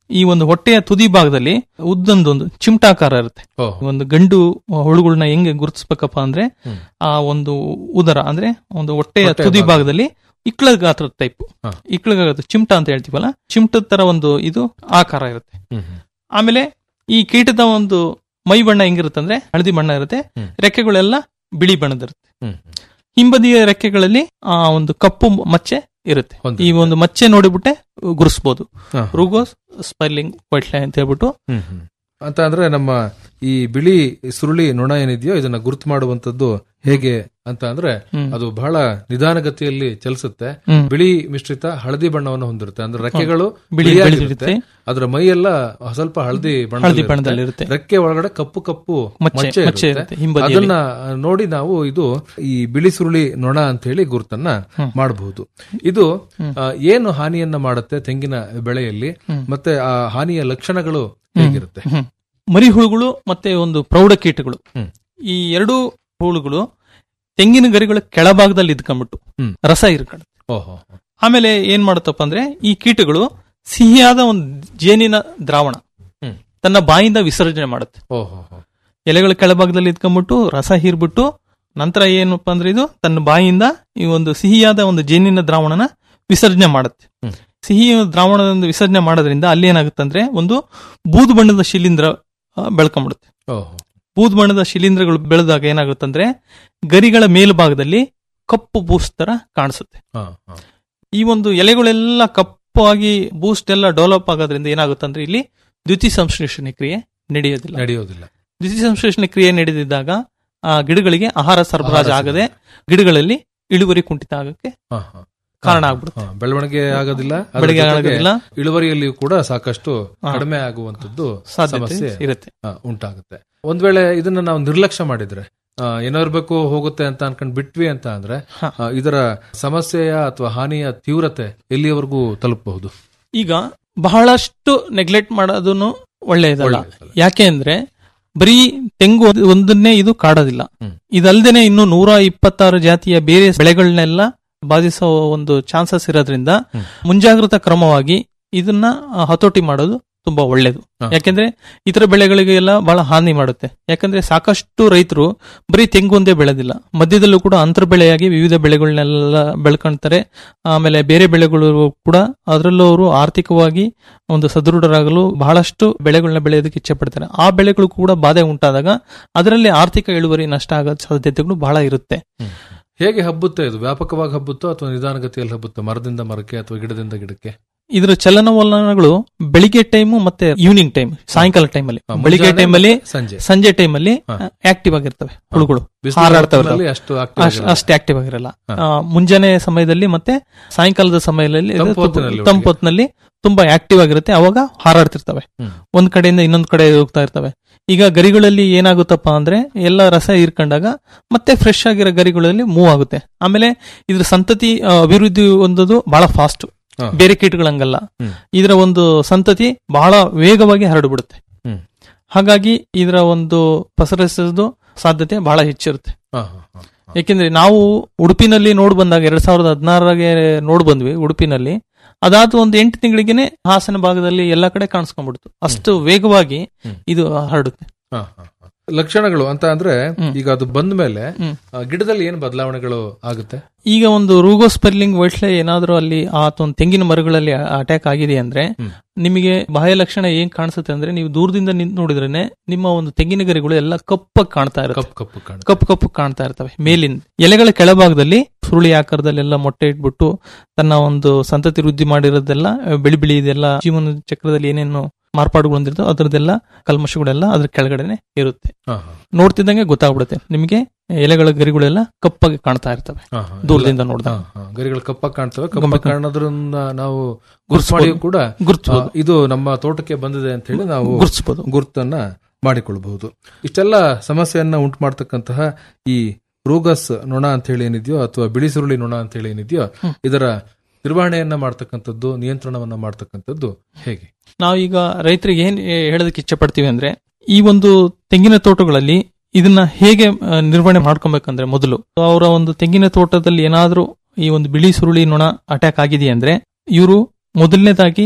ಈ ಒಂದು ಹೊಟ್ಟೆಯ ತುದಿ ಭಾಗದಲ್ಲಿ ಉದ್ದೊಂದೊಂದು ಚಿಮಟಾಕಾರ ಇರುತ್ತೆ ಓಹ್ ಒಂದು ಗಂಡು ಹುಳುಗಳನ್ನ ಹೆಂಗೆ ಗುರುತಿಸ್ಬೇಕಪ್ಪ ಅಂದ್ರೆ ಹ್ಮ್. ಆ ಒಂದು ಉದರ ಅಂದ್ರೆ ಒಂದು ಹೊಟ್ಟೆಯ ಹೊಟ್ಟೆಯ ತುದಿ ಭಾಗ. ಭಾಗದಲ್ಲಿ ಇಕ್ಳ ಗಾತ್ರದ ಟೈಪ್ ಹಾ. ಇಕ್ಳ ಗಾತ್ರದ ಚಿಮಟ ಅಂತ ಹೇಳ್ತೀವಲ್ಲ ಚಿಮಟದ ತರ ಒಂದು ಇದು ಆಕಾರ ಇರುತ್ತೆ ಹ್ಮ್ ಹ್ಮ್. ಆಮೇಲೆ ಈ ಕೀಟದ ಒಂದು ಮೈ ಬಣ್ಣ ಹೆಂಗಿರುತ್ತೆ ಅಂದ್ರೆ ಹಳದಿ ಬಣ್ಣ ಇರುತ್ತೆ ಹ್ಮ್. ರೆಕ್ಕೆಗಳೆಲ್ಲ ಬಿಳಿ ಬಣ್ಣದಿರುತ್ತೆ ಹ್ಮ್ ಹಿಂಬದಿಯ ರೆಕ್ಕೆಗಳಲ್ಲಿ ಆ ಒಂದು ಕಪ್ಪು ಮಚ್ಚೆ ಇರುತ್ತೆ ಹೊಂದಿರುತ್ತೆ. ಈ ಒಂದು ಮಚ್ಚೆ ನೋಡಿಬಿಟ್ಟೆ ಗುರುಸ್ಬೋದು ಹಾ. ರುಗೋಸ್ ಸ್ಪೈರ್ಲಿಂಗ್ ವೈಟ್ ಲೈ ಅಂತ ಹೇಳ್ಬಿಟ್ಟು ಹ್ಮ್ ಹ್ಮ್. ಅಂತ ಅಂದ್ರೆ ನಮ್ಮ ಈ ಬಿಳಿ ಸುರುಳಿ ನೊಣ ಏನಿದೆಯೋ ಇದನ್ನ ಗುರುತು ಮಾಡುವಂತದ್ದು ಹೇಗೆ ಅಂತ ಅಂದ್ರೆ ಹ್ಮ್. ಅದು ಬಹಳ ನಿಧಾನಗತಿಯಲ್ಲಿ ಚಲಿಸುತ್ತೆ ಹ್ಮ್. ಬಿಳಿ ಮಿಶ್ರಿತ ಹಳದಿ ಬಣ್ಣವನ್ನು ಹೊಂದಿರುತ್ತೆ ಅಂದ್ರೆ ರೆಕ್ಕೆಗಳು ಬಿಳಿ ಬಿಳಿಯಾಗಿರುತ್ತೆ. ಬೆಳೆದಿರುತ್ತೆ ಅದರ ಮೈ ಎಲ್ಲ ಸ್ವಲ್ಪ ಹಳದಿ ಹಳದಿ ಬಣ್ಣದಲ್ಲಿ ಬಣ್ಣದಲ್ಲಿರುತ್ತೆ ರೆಕ್ಕೆ ಒಳಗಡೆ ಕಪ್ಪು ಕಪ್ಪು ಮಚ್ಚೆ ಮಚ್ಚೆ ಮಚ್ಚೆ ಇರುತ್ತೆ. ಇರುತ್ತೆ ಹಿಂಬದಿಯಲ್ಲಿ ಅದನ್ನ ನೋಡಿ ನಾವು ಇದು ಈ ಬಿಳಿ ಸುರುಳಿ ನೊಣ ಅಂತ ಹೇಳಿ ಗುರುತನ್ನ ಹ್ಮ್. ಮಾಡಬಹುದು ಇದು ಹ್ಮ್. ಆ, ಏನು ಹಾನಿಯನ್ನ ಮಾಡುತ್ತೆ ತೆಂಗಿನ ಬೆಳೆಯಲ್ಲಿ ಹ್ಮ್. ಮತ್ತೆ ಆ ಹಾನಿಯ ಲಕ್ಷಣಗಳು ಹೇಗಿರುತ್ತೆ ಹ್ಮ್. ಮರಿ ಹುಳುಗಳು ಮತ್ತೆ ಒಂದು ಪ್ರೌಢ ಕೀಟಗಳು ಹ್ಮ್. ಈ ಎರಡು ಹುಳುಗಳು ತೆಂಗಿನ ಗರಿಗಳ ಕೆಳಭಾಗದಲ್ಲಿ ಇದ್ಕೊಂಡ್ಬಿಟ್ಟು ಹ್ಮ್. ರಸ ಇರ್ಕೊಂಡು ಓಹೋ ಆಮೇಲೆ ಏನ್ ಮಾಡುತ್ತಪ್ಪ ಅಂದ್ರೆ ಈ ಕೀಟಗಳು ಸಿಹಿಯಾದ ಒಂದು ಜೇನಿನ ದ್ರಾವಣ ಹ್ಮ್. ತನ್ನ ಬಾಯಿಂದ ವಿಸರ್ಜನೆ ಮಾಡುತ್ತೆ ಓಹೋ ಎಲೆಗಳ ಕೆಳಭಾಗದಲ್ಲಿ ಇದ್ಕೊಂಡ್ಬಿಟ್ಟು ರಸ ಹೀರ್ಬಿಟ್ಟು ನಂತರ ಏನಪ್ಪಾ ಅಂದ್ರೆ ಇದು ತನ್ನ ಬಾಯಿಂದ ಈ ಒಂದು ಸಿಹಿಯಾದ ಒಂದು ಜೇನಿನ ದ್ರಾವಣನ ವಿಸರ್ಜನೆ ಮಾಡುತ್ತೆ ಹ್ಮ್. ಸಿಹಿ ದ್ರಾವಣದ ವಿಸರ್ಜನೆ ಮಾಡೋದ್ರಿಂದ ಅಲ್ಲಿ ಏನಾಗುತ್ತೆ ಅಂದ್ರೆ ಒಂದು ಬೂದು ಬಣ್ಣದ ಶಿಲೀಂಧ್ರ ಆ, ಬೆಳ್ಕೊಂಡ್ಬಿಡುತ್ತೆ ಓಹೋ ಬೂದು ಬಣ್ಣದ ಶಿಲೀಂಧ್ರಗಳು ಬೆಳೆದಾಗ ಏನಾಗುತ್ತಂದ್ರೆ ಗರಿಗಳ ಮೇಲ್ಭಾಗದಲ್ಲಿ ಕಪ್ಪು ಬೂಸ್ಟ್ ತರ ಕಾಣಿಸುತ್ತೆ ಹಾ, ಹಾ. ಈ ಒಂದು ಎಲೆಗಳೆಲ್ಲ ಕಪ್ಪಾಗಿ ಬೂಸ್ಟ್ ಎಲ್ಲ ಡೆವಲಪ್ ಆಗೋದ್ರಿಂದ ಏನಾಗುತ್ತಂದ್ರೆ ಇಲ್ಲಿ ದ್ಯುತಿ ಸಂಶ್ಲೇಷಣೆ ಕ್ರಿಯೆ ನಡೆಯೋದಿಲ್ಲ ನಡೆಯೋದಿಲ್ಲ ದ್ಯುತಿ ಸಂಶ್ಲೇಷಣೆ ಕ್ರಿಯೆ ನಡೆದಿದ್ದಾಗ ಆ ಗಿಡಗಳಿಗೆ ಆಹಾರ ಸರಬರಾಜು ಆಹಾರ ಆಗದೆ ಗಿಡಗಳಲ್ಲಿ ಇಳುವರಿ ಕುಂಠಿತ ಆಗಕ್ಕೆ ಹಾ, ಹಾ. ಕಾರಣ ಆಗ್ಬಿಡುತ್ತೆ ಹಾ, ಬೆಳವಣಿಗೆ ಆಗೋದಿಲ್ಲ ಅದ್ರ ಬೆಳಗ್ಗೆ ಜೊತೆಗೆ ಆಗೋದಿಲ್ಲ ಇಳುವರಿಯಲ್ಲಿಯೂ ಕೂಡ ಸಾಕಷ್ಟು ಹಾ. ಕಡಿಮೆ ಆಗುವಂತದ್ದು ಸಾಧ್ಯತೆ ಸಮಸ್ಯೆ ಇರುತ್ತೆ ಆ, ಉಂಟಾಗುತ್ತೆ ಒಂದ್ ವೇಳೆ ಇದನ್ನ ನಾವು ನಿರ್ಲಕ್ಷ್ಯ ಮಾಡಿದ್ರೆ ಆ, ಏನೋ ಇರ್ಬೇಕು ಹೋಗುತ್ತೆ ಅಂತ ಅನ್ಕೊಂಡ್ ಬಿಟ್ವಿ ಅಂತ ಅಂದ್ರೆ ಹಾ. ಆ, ಇದರ ಸಮಸ್ಯೆಯ ಅಥವಾ ಹಾನಿಯ ತೀವ್ರತೆ ಎಲ್ಲಿಯವರೆಗೂ ತಲುಪಬಹುದು ಈಗ ಬಹಳಷ್ಟು ನೆಗ್ಲೆಕ್ಟ್ ಮಾಡೋದನ್ನು ಒಳ್ಳೆಯದಲ್ಲ ಒಳ್ಳೆಯದಲ್ಲ. ಯಾಕೆ ಅಂದ್ರೆ ಬರೀ ತೆಂಗು ಒಂದ್- ಒಂದನ್ನೇ ಇದು ಕಾಡೋದಿಲ್ಲ ಹ್ಮ್. ಇದಲ್ದೇನೆ ಇನ್ನು ನೂರ ಇಪ್ಪತ್ತಾರು ಜಾತಿಯ ಬೇರೆ ಬೆಳೆಗಳನ್ನೆಲ್ಲ ಬಾಧಿಸೋ ಒಂದು ಚಾನ್ಸಸ್ ಇರೋದ್ರಿಂದ ಹ್ಮ್. ಮುಂಜಾಗ್ರತಾ ಕ್ರಮವಾಗಿ ಇದನ್ನ ಆ, ಹತೋಟಿ ಮಾಡೋದು ತುಂಬಾ ಒಳ್ಳೇದು ಹಾ. ಯಾಕೆಂದ್ರೆ ಇತರ ಬೆಳೆಗಳಿಗೆಲ್ಲ ಬಹಳ ಹಾನಿ ಮಾಡುತ್ತೆ ಯಾಕಂದ್ರೆ ಸಾಕಷ್ಟು ರೈತರು ಬರೀ ತೆಂಗು ಒಂದೇ ಬೆಳೆದಿಲ್ಲ ಮಧ್ಯದಲ್ಲೂ ಕೂಡ ಅಂತರ ಬೆಳೆಯಾಗಿ ವಿವಿಧ ಬೆಳೆಗಳನ್ನೆಲ್ಲ ಬೆಳ್ಕೊಂತಾರೆ ಆಮೇಲೆ ಬೇರೆ ಬೆಳೆಗಳು ಕೂಡ ಅದರಲ್ಲೂ ಅವರು ಆರ್ಥಿಕವಾಗಿ ಒಂದು ಸದೃಢರಾಗಲು ಬಹಳಷ್ಟು ಬೆಳೆಗಳನ್ನ ಬೆಳೆಯೋದಕ್ಕೆ ಇಚ್ಛೆ ಪಡ್ತಾರೆ ಆ ಬೆಳೆಗಳು ಕೂಡ ಬಾಧೆ ಉಂಟಾದಾಗ ಅದರಲ್ಲಿ ಆರ್ಥಿಕ ಇಳುವರಿ ನಷ್ಟ ಆಗೋ ಸಾಧ್ಯತೆಗಳು ಬಹಳ ಇರುತ್ತೆ ಹೇಗೆ ಹಬ್ಬುತ್ತೆ ಇದು ವ್ಯಾಪಕವಾಗಿ ಹಬ್ಬುತ್ತೋ ಅಥವಾ ನಿಧಾನಗತಿಯಲ್ಲಿ ಹಬ್ಬುತ್ತೋ ಮರದಿಂದ ಮರಕ್ಕೆ ಅಥವಾ ಗಿಡದಿಂದ ಗಿಡಕ್ಕೆ ಇದರ ಚಲನವಲನಗಳು ಬೆಳಿಗ್ಗೆ ಟೈಮು ಮತ್ತೆ ಈವ್ನಿಂಗ್ ಟೈಮ್ ಸಾಯಂಕಾಲ ಟೈಮಲ್ಲಿ ಆ, ಬೆಳಿಗ್ಗೆ ಮುಂಜಾನೆ ಟೈಮಲ್ಲಿ ಸಂಜೆ ಸಂಜೆ ಟೈಮಲ್ಲಿ ಹಾ. ಆಕ್ಟಿವ್ ಆಗಿರ್ತವೆ ಹುಳುಗಳು ಬಿಸಿಲು ಹಾರಾಡ್ತಾ ಇರ್ತವೆ. ಹೊತ್ತಿನಲ್ಲಿ ಅಷ್ಟು active ಅಷ್ಟ್- ಆಗಿರಲ್ಲ. ಅಷ್ಟೇ ಆಕ್ಟಿವ್ ಆಗಿರಲ್ಲ ಹಾ. ಆ, ಮುಂಜಾನೆ ಸಮಯದಲ್ಲಿ ಮತ್ತೆ ಸಾಯಂಕಾಲದ ಸಮಯದಲ್ಲಿ ತಂಪು ಹೊತ್ತಿನಲ್ಲಿ ಒಟ್ಟಿಗೆ. ತಂಪೊತ್ನಲ್ಲಿ ತುಂಬಾ ಆಕ್ಟಿವ್ ಆಗಿರುತ್ತೆ ಅವಾಗ ಹಾರಾಡ್ತಿರ್ತವೆ ಹ್ಮ್. ಒಂದ್ ಕಡೆಯಿಂದ ಇನ್ನೊಂದ್ ಕಡೆ ಹೋಗ್ತಾ ಇರ್ತವೆ ಈಗ ಗರಿಗಳಲ್ಲಿ ಏನಾಗುತ್ತಪ್ಪ ಅಂದ್ರೆ ಎಲ್ಲ ರಸ ಹೀರ್ಕೊಂಡಾಗ ಮತ್ತೆ ಫ್ರೆಶ್ ಆಗಿರೋ ಗರಿಗಳಲ್ಲಿ ಮೂವ್ ಆಗುತ್ತೆ ಆಮೇಲೆ ಇದ್ರ ಸಂತತಿ ಆ, ಅಭಿವೃದ್ಧಿ ಹೊಂದೋದು ಬಹಳ ಫಾಸ್ಟ್ ಹಾ. ಬೇರೆ ಕೀಟಗಳಂಗಲ್ಲ ಹ್ಮ್. ಇದರ ಒಂದು ಸಂತತಿ ಬಹಳ ವೇಗವಾಗಿ ಹರಡ್ಬಿಡುತ್ತೆ ಹ್ಮ್. ಹಾಗಾಗಿ ಇದರ ಒಂದು ಪಸರಿಸೋದು ಸಾಧ್ಯತೆ ಬಹಳ ಹೆಚ್ಚಿರುತ್ತೆ ಹಾ, ಹಾ, ಹಾ, ಹಾ. ಯಾಕೆಂದ್ರೆ ನಾವು ಉಡುಪಿನಲ್ಲಿ ನೋಡ್ ಬಂದಾಗ ಎರಡ್ ಸಾವಿರದ ಹದಿನಾರಗೆ ನೋಡ್ ಬಂದ್ವಿ ಉಡುಪಿನಲ್ಲಿ ಅದಾದ ಒಂದು ಎಂಟು ತಿಂಗಳಿಗೆನೆ ಹಾಸನ ಭಾಗದಲ್ಲಿ ಎಲ್ಲಾ ಕಡೆ ಕಾಣಿಸ್ಕೊಂಡ್ಬಿಡ್ತು ಅಷ್ಟು ವೇಗವಾಗಿ ಹ್ಮ್. ಇದು ಹರಡುತ್ತೆ ಹಾ, ಹಾ, ಹಾ. ಲಕ್ಷಣಗಳು ಅಂತ ಅಂದ್ರೆ ಹ್ಮ್. ಈಗ ಅದು ಬಂದ ಮೇಲೆ ಹ್ಮ್. ಗಿಡದಲ್ಲಿ ಏನು ಬದಲಾವಣೆಗಳು ಆಗುತ್ತೆ ಈಗ ಒಂದು ರೂಗೋಸ್ಪೆರ್ಲಿಂಗ್ ವೈಟ್ಲೆ ಏನಾದ್ರೂ ಅಲ್ಲಿ ಆ ಒಂದು ತೆಂಗಿನ ಮರಗಳಲ್ಲಿ ಅಟ್ಯಾಕ್ ಆಗಿದೆ ಅಂದ್ರೆ ಹ್ಮ್. ನಿಮಗೆ ಬಾಹ್ಯ ಲಕ್ಷಣ ಏನ್ ಕಾಣಿಸುತ್ತೆ ಅಂದ್ರೆ ನೀವು ದೂರದಿಂದ ನಿಂತು ನೋಡಿದ್ರೇನೆ ನಿಮ್ಮ ಒಂದು ತೆಂಗಿನ ಗರಿಗಳು ಎಲ್ಲ ಕಪ್ಪಾಗಿ ಕಾಣ್ತಾ ಇರುತ್ತೆ ಕಪ್ಪು ಕಪ್ಪು ಕಾಣುತ್ತೆ ಕಪ್ಪು ಕಪ್ಪು ಕಾಣ್ತಾ ಇರ್ತವೆ ಮೇಲಿಂದ ಎಲೆಗಳ ಕೆಳಭಾಗದಲ್ಲಿ ಸುರುಳಿ ಆಕಾರದಲ್ಲೆಲ್ಲ ಮೊಟ್ಟೆ ಇಟ್ಬಿಟ್ಟು ತನ್ನ ಒಂದು ಸಂತತಿ ವೃದ್ಧಿ ಮಾಡಿರೋದೆಲ್ಲ ಅಹ್, ಬಿಳಿ ಬಿಳಿ ಇದೆಲ್ಲ ಜೀವನ ಚಕ್ರದಲ್ಲಿ ಏನೇನು ಮಾರ್ಪಾಡುಗಳು ಹೊಂದಿರ್ತೋ ಅದರದೆಲ್ಲ ಕಲ್ಮಶಗಳೆಲ್ಲ ಅದ್ರ ಕೆಳಗಡೆನೆ ಇರುತ್ತೆ ಹಾ, ಹಾ, ನೋಡ್ತಿದ್ದಂಗೆ ಗೊತ್ತಾಗ್ಬಿಡುತ್ತೆ ನಿಮಗೆ ಎಲೆಗಳ ಗರಿಗಳೆಲ್ಲ ಕಪ್ಪಾಗಿ ಕಾಣ್ತಾ ಇರ್ತವೆ ಹಾ, ಹಾ. ದೂರದಿಂದ ನೋಡಿದಾಗ ಹಾ, ಹಾ. ಗರಿಗಳು ಕಪ್ಪಾಗಿ ಕಾಣ್ತವೆ ಗಮಕ- ಕಪ್ಪಾಗಿ ಕಾಣೋದ್ರಿಂದ ನಾವು ಗುರುತು ಗುರ್ತಿಸ್ಬೋದು. ಮಾಡಿಯೂ ಕೂಡ ಗುರುತಿಸಬಹುದು ಆ, ಇದು ನಮ್ಮ ತೋಟಕ್ಕೆ ಬಂದಿದೆ ಅಂತ ಹೇಳಿ ನಾವು ಗುರುತಿಸಬಹುದು ಗುರುತನ್ನ ಮಾಡಿಕೊಳ್ಳಬಹುದು ಇಷ್ಟೆಲ್ಲ ಸಮಸ್ಯೆಯನ್ನ ಉಂಟು ಮಾಡ್ತಕ್ಕಂತಹ ಈ ರೂಗಸ್ ನೊಣ ಅಂತ ಹೇಳಿ ಏನಿದೆಯೋ ಅಥವಾ ಬಿಳಿ ಸುರುಳಿ ನೊಣ ಅಂತ ಹೇಳಿ ಏನಿದೆಯೋ ಹ್ಮ್. ಇದರ ನಿರ್ವಹಣೆಯನ್ನ ಮಾಡ್ತಕ್ಕಂಥದ್ದು ನಿಯಂತ್ರಣವನ್ನ ಮಾಡ್ತಕ್ಕಂಥದ್ದು ಹೇಗೆ ನಾವೀಗ ರೈತರಿಗೆ ಏನ್ ಏ- ಹೇಳೋದಕ್ಕೆ ಇಚ್ಛೆ ಪಡ್ತೀವಿ ಅಂದ್ರೆ ಈ ಒಂದು ತೆಂಗಿನ ತೋಟಗಳಲ್ಲಿ ಇದನ್ನ ಹೇಗೆ ಆ, ನಿರ್ವಹಣೆ ಮಾಡ್ಕೊಬೇಕಂದ್ರೆ ಮೊದಲು ಅವರ ಒಂದು ತೆಂಗಿನ ತೋಟದಲ್ಲಿ ಏನಾದ್ರೂ ಈ ಒಂದು ಬಿಳಿ ಸುರುಳಿ ನೊಣ ಅಟ್ಯಾಕ್ ಆಗಿದೆ ಅಂದ್ರೆ ಇವರು ಮೊದಲನೇದಾಗಿ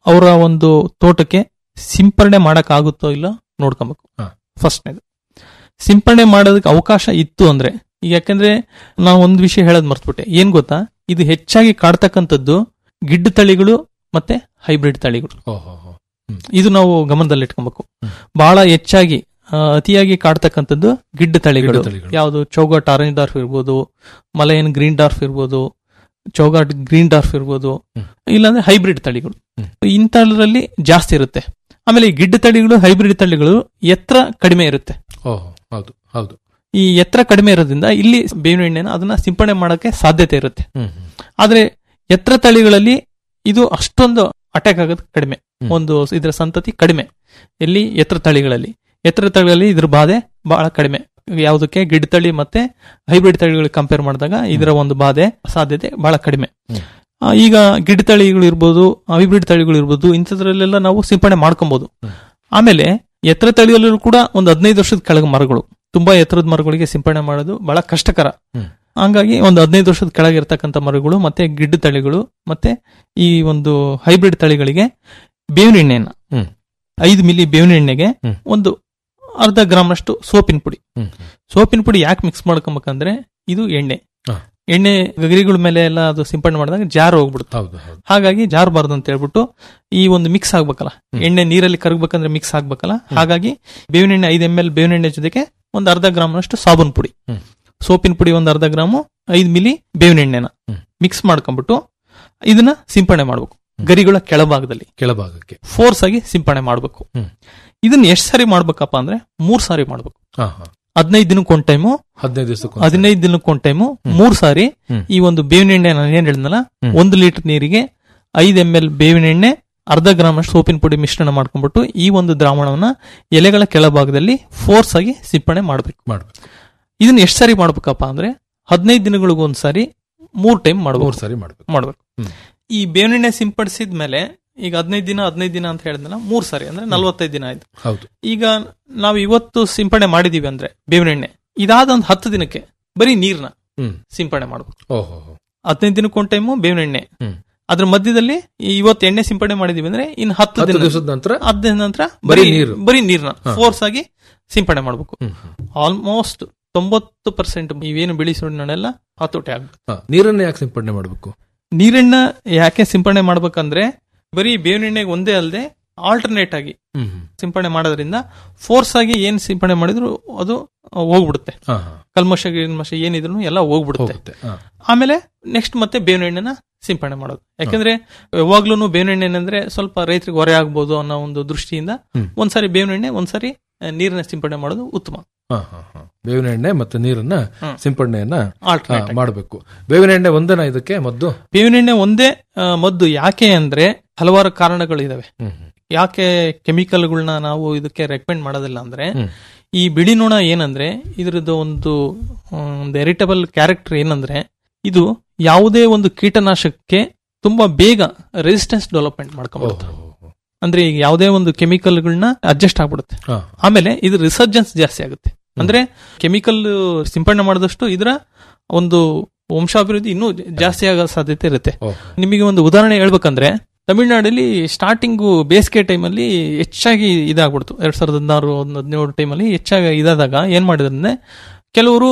ಅವರ ಒಂದು ತೋಟಕ್ಕೆ ಸಿಂಪರಣೆ ಮಾಡಕ್ ಆಗುತ್ತೋ ಇಲ್ಲ ನೋಡ್ಕೊಬೇಕು ಹಾ. ಫಸ್ಟ್ನೇದು ಸಿಂಪರಣೆ ಮಾಡೋದಕ್ಕೆ ಅವಕಾಶ ಇತ್ತು ಅಂದ್ರೆ ಈಗ ಯಾಕಂದ್ರೆ ನಾನು ಒಂದು ವಿಷಯ ಹೇಳೋದ್ ಮರ್ತ್ಬಿಟ್ಟೆ ಏನ್ ಗೊತ್ತಾ ಇದು ಹೆಚ್ಚಾಗಿ ಕಾಡ್ತಕ್ಕಂಥದ್ದು ಗಿಡ್ಡ ತಳಿಗಳು ಮತ್ತೆ ಹೈಬ್ರಿಡ್ ತಳಿಗಳು ಓಹೋ ಹೋ. ಇದು ನಾವು ಗಮನದಲ್ಲಿಟ್ಕೊಬೇಕು ಹ್ಮ್. ಬಹಳ ಹೆಚ್ಚಾಗಿ ಆ, ಅತಿಯಾಗಿ ಕಾಡ್ತಕ್ಕಂಥದ್ದು ಗಿಡ್ಡ ತಳಿಗಳು ಗಿಡ್ಡ ತಳಿಗಳು. ಯಾವುದು ಚೌಗಾಟ್ ಆರೆಂಜ್ ಡಾರ್ಫ್ ಇರ್ಬೋದು ಮಲಯನ್ ಗ್ರೀನ್ ಡಾರ್ಫ್ ಇರ್ಬೋದು ಚೌಗಾಟ್ ಗ್ರೀನ್ ಡಾರ್ಫ್ ಇರ್ಬೋದು ಹ್ಮ್. ಇಲ್ಲಾಂದ್ರೆ ಹೈಬ್ರಿಡ್ ತಳಿಗಳು ಹ್ಮ್. ಇಂಥದ್ರಲ್ಲಿ ಜಾಸ್ತಿ ಇರುತ್ತೆ ಆಮೇಲೆ ಈ ಗಿಡ್ಡ ತಳಿಗಳು ಹೈಬ್ರಿಡ್ ತಳಿಗಳು ಎತ್ತರ ಕಡಿಮೆ ಇರುತ್ತೆ ಓಹೋ ಹೌದು ಹೌದು ಈ ಎತ್ತರ ಕಡಿಮೆ ಇರೋದ್ರಿಂದ ಇಲ್ಲಿ ಬೇವಿನ ಎಣ್ಣೆನ ಅದನ್ನ ಸಿಂಪಡಣೆ ಮಾಡಕ್ಕೆ ಸಾಧ್ಯತೆ ಇರುತ್ತೆ ಹ್ಮ್ ಹ್ಮ್. ಆದ್ರೆ ಎತ್ತರ ತಳಿಗಳಲ್ಲಿ ಇದು ಅಷ್ಟೊಂದು ಅಟ್ಯಾಕ್ ಆಗೋದು ಕಡಿಮೆ ಹ್ಮ್. ಒಂದು ಇದರ ಸಂತತಿ ಕಡಿಮೆ ಎಲ್ಲಿ ಎತ್ತರ ತಳಿಗಳಲ್ಲಿ ಎತ್ತರ ತಳಿಗಳಲ್ಲಿ ಇದ್ರ ಬಾಧೆ ಬಹಳ ಕಡಿಮೆ ಯಾವುದಕ್ಕೆ ಗಿಡ ತಳಿ ಮತ್ತೆ ಹೈಬ್ರಿಡ್ ತಳಿಗಳಿಗೆ ಕಂಪೇರ್ ಮಾಡಿದಾಗ ಇದರ ಒಂದು ಬಾಧೆ ಸಾಧ್ಯತೆ ಬಹಳ ಕಡಿಮೆ ಹ್ಮ್. ಆ, ಈಗ ಗಿಡ ತಳಿಗಳು ಇರ್ಬೋದು ಹೈಬ್ರಿಡ್ ತಳಿಗಳು ಇರ್ಬೋದು ಇಂಥದ್ರಲ್ಲೆಲ್ಲ ನಾವು ಸಿಂಪಡಣೆ ಮಾಡ್ಕೊಬಹುದು ಹ್ಮ್. ಆಮೇಲೆ ಎತ್ತರ ತಳಿಯಲ್ಲೂ ಕೂಡ ಒಂದು ಹದಿನೈದು ವರ್ಷದ ಕೆಳಗೆ ಮರಗಳು ತುಂಬಾ ಎತ್ತರದ ಮರಗಳಿಗೆ ಸಿಂಪಡಣೆ ಮಾಡೋದು ಬಹಳ ಕಷ್ಟಕರ ಹ್ಮ್. ಹಂಗಾಗಿ ಒಂದು ಹದಿನೈದು ವರ್ಷದ ಕೆಳಗೆ ಇರ್ತಕ್ಕಂಥ ಮರಗಳು ಮತ್ತೆ ಗಿಡ್ಡ ತಳಿಗಳು ಮತ್ತೆ ಈ ಒಂದು ಹೈಬ್ರಿಡ್ ತಳಿಗಳಿಗೆ ಬೇವಿನ ಎಣ್ಣೆಯನ್ನ ಹ್ಮ್. ಐದು ಮಿಲಿ ಬೇವಿನ ಎಣ್ಣೆಗೆ ಹ್ಮ್. ಒಂದು ಅರ್ಧ ಗ್ರಾಮ್ನಷ್ಟು ಸೋಪಿನ ಪುಡಿ ಹ್ಮ್ ಸೋಪಿನ ಪುಡಿ ಯಾಕೆ ಮಿಕ್ಸ್ ಮಾಡ್ಕೊಬೇಕಂದ್ರೆ ಇದು ಎಣ್ಣೆ ಹಾ. ಎಣ್ಣೆ ಗರಿಗಳ ಮೇಲೆ ಎಲ್ಲ ಅದು ಸಿಂಪಡಣೆ ಮಾಡಿದಾಗ ಜಾರ್ ಹೋಗ್ಬಿಡುತ್ತೆ ಹೌದು ಹೌದು ಹಾಗಾಗಿ ಜಾರಬಾರ್ದು ಅಂತ ಹೇಳ್ಬಿಟ್ಟು ಈ ಒಂದು ಮಿಕ್ಸ್ ಆಗ್ಬೇಕಲ್ಲ ಹ್ಮ್. ಎಣ್ಣೆ ನೀರಲ್ಲಿ ಕರಗಬೇಕಂದ್ರೆ ಮಿಕ್ಸ್ ಆಗ್ಬೇಕಲ್ಲ ಹಾಗಾಗಿ ಬೇವಿನ ಎಣ್ಣೆ ಐದು ಎಂ ಎಲ್ ಬೇವಿನ ಎಣ್ಣೆ ಜೊತೆಗೆ ಒಂದು ಅರ್ಧ ಗ್ರಾಮ್ನಷ್ಟು ಸಾಬೂನ್ ಪುಡಿ ಹ್ಮ್. ಸೋಪಿನ ಪುಡಿ ಒಂದು ಅರ್ಧ ಗ್ರಾಮು ಐದು ಮಿಲಿ ಬೇವಿನ ಎಣ್ಣೆನ ಹ್ಮ್. ಮಿಕ್ಸ್ ಮಾಡ್ಕೊಂಡ್ಬಿಟ್ಟು ಇದನ್ನ ಸಿಂಪಡಣೆ ಮಾಡ್ಬೇಕು ಹ್ಮ್. ಗರಿಗಳ ಕೆಳಭಾಗದಲ್ಲಿ ಕೆಳಭಾಗಕ್ಕೆ ಫೋರ್ಸ್ ಆಗಿ ಸಿಂಪಡಣೆ ಮಾಡ್ಬೇಕು ಹ್ಮ್. ಇದನ್ನ ಎಷ್ಟು ಸಾರಿ ಮಾಡ್ಬೇಕಪ್ಪ ಅಂದ್ರೆ ಮೂರ್ ಸಾರಿ ಮಾಡ್ಬೇಕು ಹಾ ಹಾ ಹದಿನೈದು ದಿನಕ್ಕೆ ಒಂದ್ ಟೈಮು ಹದಿನೈದು ದಿವಸಕ್ಕೆ ಹದಿನೈದು ದಿನಕ್ಕೆ ಒಂದ್ ಟೈಮು ಹ್ಮ್. ಮೂರ್ ಸಾರಿ ಹ್ಮ್. ಈ ಒಂದು ಬೇವಿನ ಎಣ್ಣೆ ನಾನು ಏನ್ ಹೇಳಿದ್ನಲ್ಲ ಹ್ಮ್. ಒಂದು ಲೀಟರ್ ನೀರಿಗೆ ಐದು ಎಂ ಎಲ್ ಬೇವಿನ ಎಣ್ಣೆ ಅರ್ಧ ಗ್ರಾಮ್ ಅಷ್ಟು ಸೋಪಿನ ಪುಡಿ ಮಿಶ್ರಣ ಮಾಡ್ಕೊಂಡ್ಬಿಟ್ಟು ಈ ಒಂದು ದ್ರಾವಣವನ್ನ ಎಲೆಗಳ ಕೆಳಭಾಗದಲ್ಲಿ ಫೋರ್ಸ್ ಆಗಿ ಸಿಂಪಡಣೆ ಮಾಡ್ಬೇಕು ಮಾಡ್ಬೇಕು ಇದನ್ನ ಎಷ್ಟು ಸಾರಿ ಮಾಡ್ಬೇಕಪ್ಪ ಅಂದ್ರೆ ಹದಿನೈದು ದಿನಗಳಿಗೂ ಒಂದ್ ಸಾರಿ ಮೂರ್ ಟೈಮ್ ಮೂರ್ ಮಾಡ್ಬೇಕು ಸಾರಿ ಮಾಡ್ಬೇಕು ಮಾಡ್ಬೇಕು ಹ್ಮ್. ಈ ಬೇವಿನ ಎಣ್ಣೆ ಸಿಂಪಡಿಸಿದ ಮೇಲೆ ಈಗ ಹದಿನೈದು ದಿನ ಹದಿನೈದು ದಿನ ಅಂತ ಹೇಳಿದ್ನಲ್ಲ ಮೂರ್ ಸಾರಿ ಅಂದ್ರೆ ನಲ್ವತ್ತೈದು ದಿನ ಆಯ್ತು ಹೌದು ಈಗ ನಾವು ಇವತ್ತು ಸಿಂಪಡಣೆ ಮಾಡಿದೀವಿ ಅಂದ್ರೆ ಬೇವಿನ ಎಣ್ಣೆ ಇದಾದ ಒಂದು ಹತ್ತು ದಿನಕ್ಕೆ ಬರೀ ನೀರ್ನ ಹ್ಮ್ ಸಿಂಪಡಣೆ ಮಾಡ್ಬೇಕು ಓಹೋ ಹೋ. ಹದಿನೈದು ದಿನಕ್ಕೆ ಒಂದ್ ಟೈಮು ಬೇವಿನ ಎಣ್ಣೆ ಹ್ಮ್. ಅದ್ರ ಮಧ್ಯದಲ್ಲಿ ಈ ಇವತ್ತು ಎಣ್ಣೆ ಸಿಂಪಡಣೆ ಮಾಡಿದೀವಿ ಅಂದ್ರೆ ಇನ್ನು ಹತ್ತು ಹತ್ತು ದಿನ ದಿವಸದ ನಂತರ ಹದಿನೈದು ನಂತರ ಬರೀ ಬರೀ ನೀರು. ಬರೀ ನೀರ್ನ ಹಾ. ಫೋರ್ಸ್ ಆಗಿ ಸಿಂಪಡಣೆ ಮಾಡ್ಬೇಕು ಹ್ಮ್ ಹ್ಮ್. ಆಲ್ಮೋಸ್ಟ್ ತೊಂಬತ್ತು ಪರ್ಸೆಂಟ್ ಇವೇನು ಬಿಳಿ ಸುಣ್ಣನೆಲ್ಲ ಹತೋಟಿ ಆಗ್ಬೇಕು ಹಾ, ನೀರನ್ನ ಯಾಕೆ ಸಿಂಪಡಣೆ ಮಾಡ್ಬೇಕು ನೀರನ್ನ ಯಾಕೆ ಸಿಂಪಡಣೆ ಮಾಡ್ಬೇಕಂದ್ರೆ ಬರೀ ಬೇವಿನ ಎಣ್ಣೆಗೆ ಒಂದೇ ಅಲ್ಲದೆ ಆಲ್ಟರ್ನೇಟ್ ಆಗಿ ಹ್ಮ್ ಹ್ಮ್. ಸಿಂಪಡಣೆ ಮಾಡೋದ್ರಿಂದ ಫೋರ್ಸ್ ಆಗಿ ಏನ್ ಸಿಂಪಡಣೆ ಮಾಡಿದ್ರು ಅದು ಹೋಗ್ಬಿಡುತ್ತೆ ಹಾ ಹಾ ಕಲ್ಮಶ ಗಿಲ್ಮಶ ಏನಿದ್ರು ಎಲ್ಲ ಹೋಗ್ಬಿಡುತ್ತೆ ಹೋಗುತ್ತೆ ಹಾ. ಆಮೇಲೆ ನೆಕ್ಸ್ಟ್ ಮತ್ತೆ ಬೇವಿನ ಎಣ್ಣೆನ ಸಿಂಪಡಣೆ ಮಾಡೋದು ಯಾಕಂದ್ರೆ ಯಾವಾಗ್ಲೂ ಬೇವಿನ ಎಣ್ಣೆ ಅಂದ್ರೆ ಸ್ವಲ್ಪ ರೈತರಿಗೆ ಹೊರೆ ಆಗ್ಬೋದು ಅನ್ನೋ ಒಂದು ದೃಷ್ಟಿಯಿಂದ ಹ್ಮ್. ಒಂದ್ಸಾರಿ ಬೇವಿನ ಎಣ್ಣೆ ಒಂದ್ಸಾರಿ ಆ, ನೀರನ್ನ ಸಿಂಪಡಣೆ ಮಾಡೋದು ಉತ್ತಮ ಹಾ, ಹಾ, ಹಾ. ಬೇವಿನ ಎಣ್ಣೆ ಮತ್ತೆ ನೀರನ್ನ ಹ್ಮ್. ಸಿಂಪಡಣೆಯನ್ನ ಆಲ್ಟರ್ನೇಟ್ ಮಾಡಬೇಕು ಬೇವಿನ ಎಣ್ಣೆ ಒಂದೇನಾ ಇದಕ್ಕೆ ಮದ್ದು ಬೇವಿನ ಎಣ್ಣೆ ಒಂದೇ ಆ, ಮದ್ದು ಯಾಕೆ ಅಂದ್ರೆ ಹಲವಾರು ಕಾರಣಗಳಿದಾವೆ ಹ್ಮ್ ಹ್ಮ್. ಯಾಕೆ ಕೆಮಿಕಲ್ಗಳನ್ನ ನಾವು ಇದಕ್ಕೆ ರೆಕಮೆಂಡ್ ಮಾಡೋದಿಲ್ಲ ಅಂದ್ರೆ ಹ್ಮ್. ಈ ಬಿಳಿ ನೊಣ ಏನಂದ್ರೆ ಇದ್ರದ್ದು ಒಂದು ಮ್, ಒಂದು ಎರಿಟಬಲ್ ಕ್ಯಾರೆಕ್ಟರ್ ಏನಂದ್ರೆ ಇದು ಯಾವುದೇ ಒಂದು ಕೀಟನಾಶಕಕ್ಕೆ ತುಂಬಾ ಬೇಗ ರೆಸಿಸ್ಟೆನ್ಸ್ ಡೆವಲಪ್ಮೆಂಟ್ ಮಾಡ್ಕೊಂಡ್ಬಿಡುತ್ತೆ ಓಹೋ, ಓಹೋ. ಅಂದ್ರೆ ಈಗ ಯಾವುದೇ ಒಂದು ಕೆಮಿಕಲ್ಗಳನ್ನ ಅಡ್ಜಸ್ಟ್ ಆಗ್ಬಿಡುತ್ತೆ ಹಾ. ಆಮೇಲೆ ಇದು ರಿಸರ್ಜೆನ್ಸ್ ಜಾಸ್ತಿ ಆಗುತ್ತೆ ಅಂದ್ರೆ ಕೆಮಿಕಲ್ ಸಿಂಪಡಣೆ ಮಾಡಿದಷ್ಟು ಇದರ ಒಂದು ವಂಶಾಭಿವೃದ್ಧಿ ಇನ್ನೂ ಜಾಸ್ತಿ ಆಗೋ ಸಾಧ್ಯತೆ ಇರುತ್ತೆ ಓಹ್. ನಿಮಗೆ ಒಂದು ಉದಾಹರಣೆ ಹೇಳ್ಬೇಕಂದ್ರೆ ತಮಿಳುನಾಡಲ್ಲಿ ಸ್ಟಾರ್ಟಿಂಗು ಬೇಸಿಗೆ ಟೈಮಲ್ಲಿ ಹೆಚ್ಚಾಗಿ ಇದಾಗ್ಬಿಡ್ತು ಎರಡ್ ಸಾವಿರದ ಹದಿನಾರು ಹದಿನೇಳು ಟೈಮಲ್ಲಿ ಹೆಚ್ಚಾಗಿ ಇದಾದಾಗ ಏನ್ ಮಾಡಿದ್ರೆ ಕೆಲವರು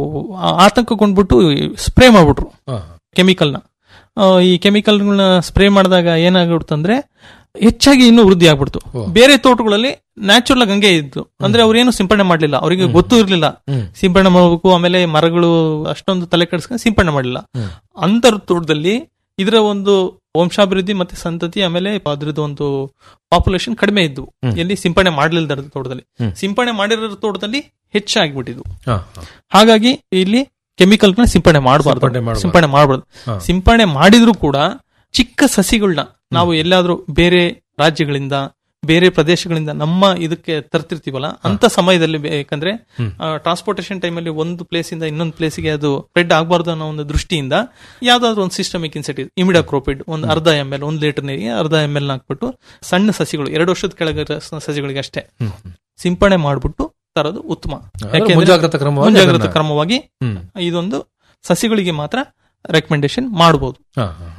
ಆ- ಆತಂಕಗೊಂಡ್ಬಿಟ್ಟು ಸ್ಪ್ರೇ ಮಾಡ್ಬಿಟ್ರು ಹಾ, ಕೆಮಿಕಲ್ನ ಆ, ಈ ಕೆಮಿಕಲ್ಗಳನ್ನ ಸ್ಪ್ರೇ ಮಾಡಿದಾಗ ಏನಾಗ್ಬಿಡ್ತಂದ್ರೆ ಹೆಚ್ಚಾಗಿ ಇನ್ನೂ ವೃದ್ಧಿ ಆಗ್ಬಿಡ್ತು ಓ. ಬೇರೆ ತೋಟಗಳಲ್ಲಿ ನ್ಯಾಚುರಲ್ ಆಗಿ ಹಂಗೆ ಇದ್ದು ಅಂದ್ರೆ ಅವ್ರೇನು ಸಿಂಪಡಣೆ ಮಾಡ್ಲಿಲ್ಲ ಅವರಿಗೆ ಗೊತ್ತೂ ಇರ್ಲಿಲ್ಲ ಹ್ಮ್. ಸಿಂಪಡಣೆ ಮಾಡಬೇಕು ಆಮೇಲೆ ಮರಗಳು ಅಷ್ಟೊಂದು ತಲೆ ಕೆಡಿಸ್ಕೊಂಡು ಸಿಂಪಡಣೆ ಮಾಡಲಿಲ್ಲ ಹ್ಮ್. ಅಂತರ್ ತೋಟದಲ್ಲಿ ಇದರ ಒಂದು ವಂಶಾಭಿವೃದ್ಧಿ ಮತ್ತೆ ಸಂತತಿ ಆಮೇಲೆ ಅದ್ರದ್ದು ಒಂದು ಪಾಪ್ಯುಲೇಷನ್ ಕಡಿಮೆ ಇದ್ವು ಹ್ಮ್. ಎಲ್ಲಿ ಸಿಂಪಡಣೆ ಮಾಡಲಿಲ್ಲದ ತೋಟದಲ್ಲಿ ಹ್ಮ್. ಸಿಂಪಡಣೆ ಮಾಡಿರೋ ತೋಟದಲ್ಲಿ ಹೆಚ್ಚಾಗ್ಬಿಟ್ಟಿದ್ವು ಹಾ, ಹಾ. ಹಾಗಾಗಿ ಇಲ್ಲಿ ಕೆಮಿಕಲ್ ಸಿಂಪಡಣೆ ಮಾಡಬಾರ್ದು ಸಿಂಪಡಣೆ ಮಾಡ್ಬಾರ್ದು. ಸಿಂಪಡಣೆ ಮಾಡಬಾರ್ದು ಹಾ. ಸಿಂಪಡಣೆ ಮಾಡಿದ್ರು ಕೂಡ ಚಿಕ್ಕ ಸಸಿಗಳನ್ನ ನಾವು ಎಲ್ಲಾದ್ರೂ ಬೇರೆ ರಾಜ್ಯಗಳಿಂದ ಬೇರೆ ಪ್ರದೇಶಗಳಿಂದ ನಮ್ಮ ಇದಕ್ಕೆ ತರ್ತಿರ್ತೀವಲ್ಲ ಅಂತ ಸಮಯದಲ್ಲಿ ಬೇಕಂದ್ರೆ ಹ್ಮ್. ಟ್ರಾನ್ಸ್ಪೋರ್ಟೇಷನ್ ಟೈಮಲ್ಲಿ ಒಂದು ಪ್ಲೇಸ್ ಇಂದ ಇನ್ನೊಂದು ಪ್ಲೇಸ್ಗೆ ಅದು ಸ್ಪ್ರೆಡ್ ಆಗಬಾರ್ದು ಅನ್ನೋ ಒಂದು ದೃಷ್ಟಿಯಿಂದ ಯಾವ್ದಾದ್ರು ಒಂದು ಸಿಸ್ಟಮಿಕ್ ಇನ್ಸೆಟಿವ್ ಇಮಿಡಾಕ್ರೋಪಿಡ್ ಒಂದು ಅರ್ಧ ಎಂ ಎಲ್ ಒಂದು ಲೀಟರ್ ನೀರಿಗೆ ಅರ್ಧ ಎಂ ಎಲ್ ಹಾಕ್ಬಿಟ್ಟು ಸಣ್ಣ ಸಸಿಗಳು ಎರಡು ವರ್ಷದ ಕೆಳಗೆ ಸಸಿಗಳಿಗೆ ಅಷ್ಟೇ ಹ್ಮ್, ಹ್ಮ್. ಸಿಂಪಡಣೆ ಮಾಡ್ಬಿಟ್ಟು ತರೋದು ಉತ್ತಮ ಅಂದ್ರೆ ಯಾಕೆಂದ್ರೆ ಮುಂಜಾಗ್ರತಾ ಕ್ರಮವಾಗಿ ಮುಂಜಾಗ್ರತಾ ಅದನ್ನ- ಕ್ರಮವಾಗಿ ಹ್ಮ್. ಇದೊಂದು ಸಸಿಗಳಿಗೆ ಮಾತ್ರ ರೆಕಮೆಂಡೇಶನ್ ಮಾಡಬಹುದು ಹಾ, ಹಾ, ಹಾ.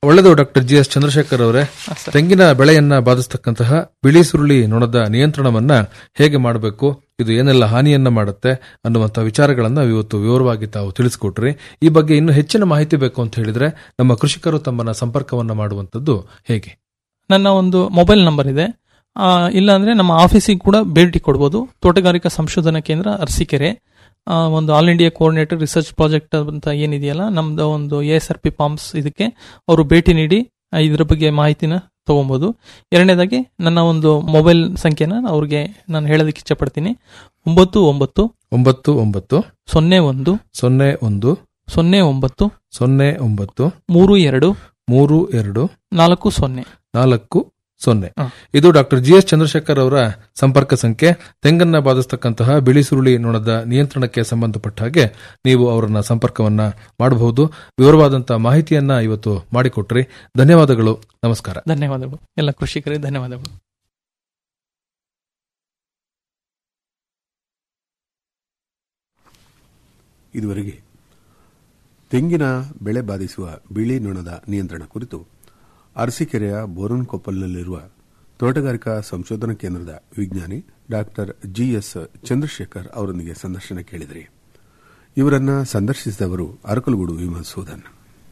ಒಳ್ಳೆಯದು ಡಾಕ್ಟರ್ ಜಿ ಎಸ್ ಚಂದ್ರಶೇಖರ್ ಅವರೇ ತೆಂಗಿನ ಬೆಳೆಯನ್ನ ಬಾಧಿಸತಕ್ಕಂತಹ ಬಿಳಿ ಸುರುಳಿ ನೊಣದ ನಿಯಂತ್ರಣವನ್ನ ಹೇಗೆ ಮಾಡಬೇಕು ಇದು ಏನೆಲ್ಲ ಹಾನಿಯನ್ನ ಮಾಡುತ್ತೆ ಅನ್ನುವಂತಹ ವಿಚಾರಗಳನ್ನ ಇವತ್ತು ವಿವರವಾಗಿ ತಾವು ತಿಳಿಸಿಕೊಟ್ರಿ ಈ ಬಗ್ಗೆ ಇನ್ನು ಹೆಚ್ಚಿನ ಮಾಹಿತಿ ಬೇಕು ಅಂತ ಹೇಳಿದ್ರೆ ನಮ್ಮ ಕೃಷಿಕರು ತಮ್ಮನ್ನ ಸಂಪರ್ಕವನ್ನ ಮಾಡುವಂತದ್ದು ಹೇಗೆ ನನ್ನ ಒಂದು ಮೊಬೈಲ್ ನಂಬರ್ ಇದೆ ಆ, ಇಲ್ಲ ಅಂದ್ರೆ ನಮ್ಮ ಆಫೀಸಿಗೆ ಕೂಡ ಭೇಟಿ ಕೊಡ್ಬೋದು ತೋಟಗಾರಿಕಾ ಸಂಶೋಧನಾ ಕೇಂದ್ರ ಅರಸೀಕೆರೆ ಆ, ಒಂದು all India coordinator research project ಅಂತ ಏನಿದೆಯಲ್ಲ ನಮ್ದು ಒಂದು ಎಸ್ ಆರ್ ಪಿ ಪಾಂಪ್ಸ್ ಇದಕ್ಕೆ ಅವರು ಭೇಟಿ ನೀಡಿ ಆ, ಇದ್ರ ಬಗ್ಗೆ ಮಾಹಿತಿನ ತಗೊಬೋದು ಎರಡನೇದಾಗಿ ನನ್ನ ಒಂದು ಮೊಬೈಲ್ ಸಂಖ್ಯೆನ ಅವ್ರಿಗೆ ನಾನು ಹೇಳೋದಕ್ಕೆ ಇಷ್ಟಪಡ್ತೀನಿ ಒಂಬತ್ತು ಒಂಬತ್ತು ಒಂಬತ್ತು ಒಂಬತ್ತು ಸೊನ್ನೆ ಒಂದು ಸೊನ್ನೆ ಒಂದು ಸೊನ್ನೆ ಒಂಬತ್ತು ಸೊನ್ನೆ ಒಂಬತ್ತು ಮೂರು ಎರಡು ಮೂರು ಎರಡು ನಾಲ್ಕು ಸೊನ್ನೆ ನಾಲ್ಕು ಸೊನ್ನೆ ಹ. ಇದು ಡಾಕ್ಟರ್ ಜಿ ಎಸ್ ಚಂದ್ರಶೇಖರ್ ಅವರ ಸಂಪರ್ಕ ಸಂಖ್ಯೆ ತೆಂಗನ್ನ ಬಾಧಿಸತಕ್ಕಂತಹ ಬಿಳಿ ಸುರುಳಿ ನೊಣದ ನಿಯಂತ್ರಣಕ್ಕೆ ಸಂಬಂಧಪಟ್ಟ ಹಾಗೆ ನೀವು ಅವರನ್ನ ಸಂಪರ್ಕವನ್ನ ಮಾಡಬಹುದು ವಿವರವಾದಂತಹ ಮಾಹಿತಿಯನ್ನ ಇವತ್ತು ಮಾಡಿಕೊಟ್ರಿ ಧನ್ಯವಾದಗಳು ನಮಸ್ಕಾರ ಧನ್ಯವಾದಗಳು ಎಲ್ಲ ಕೃಷಿಕರಿಗೆ ಧನ್ಯವಾದಗಳು ಇದುವರೆಗೆ ತೆಂಗಿನ ಬೆಳೆ ಬಾಧಿಸುವ ಬಿಳಿ ನೊಣದ ನಿಯಂತ್ರಣ ಕುರಿತು ಅರಸೀಕೆರೆಯ ಬೋರನ್ಕೊಪ್ಪಲ್ನಲ್ಲಿರುವ ತೋಟಗಾರಿಕಾ ಸಂಶೋಧನಾ ಕೇಂದ್ರದ ವಿಜ್ಞಾನಿ ಡಾಕ್ಟರ್ ಜಿಎಸ್ ಚಂದ್ರಶೇಖರ್ ಅವರೊಂದಿಗೆ ಸಂದರ್ಶನ ಕೇಳಿದರೆ ಇವರನ್ನ ಸಂದರ್ಶಿಸಿದವರು ಅರಕಲಗೂಡು ವಿಮರ್ಶೋಧನ್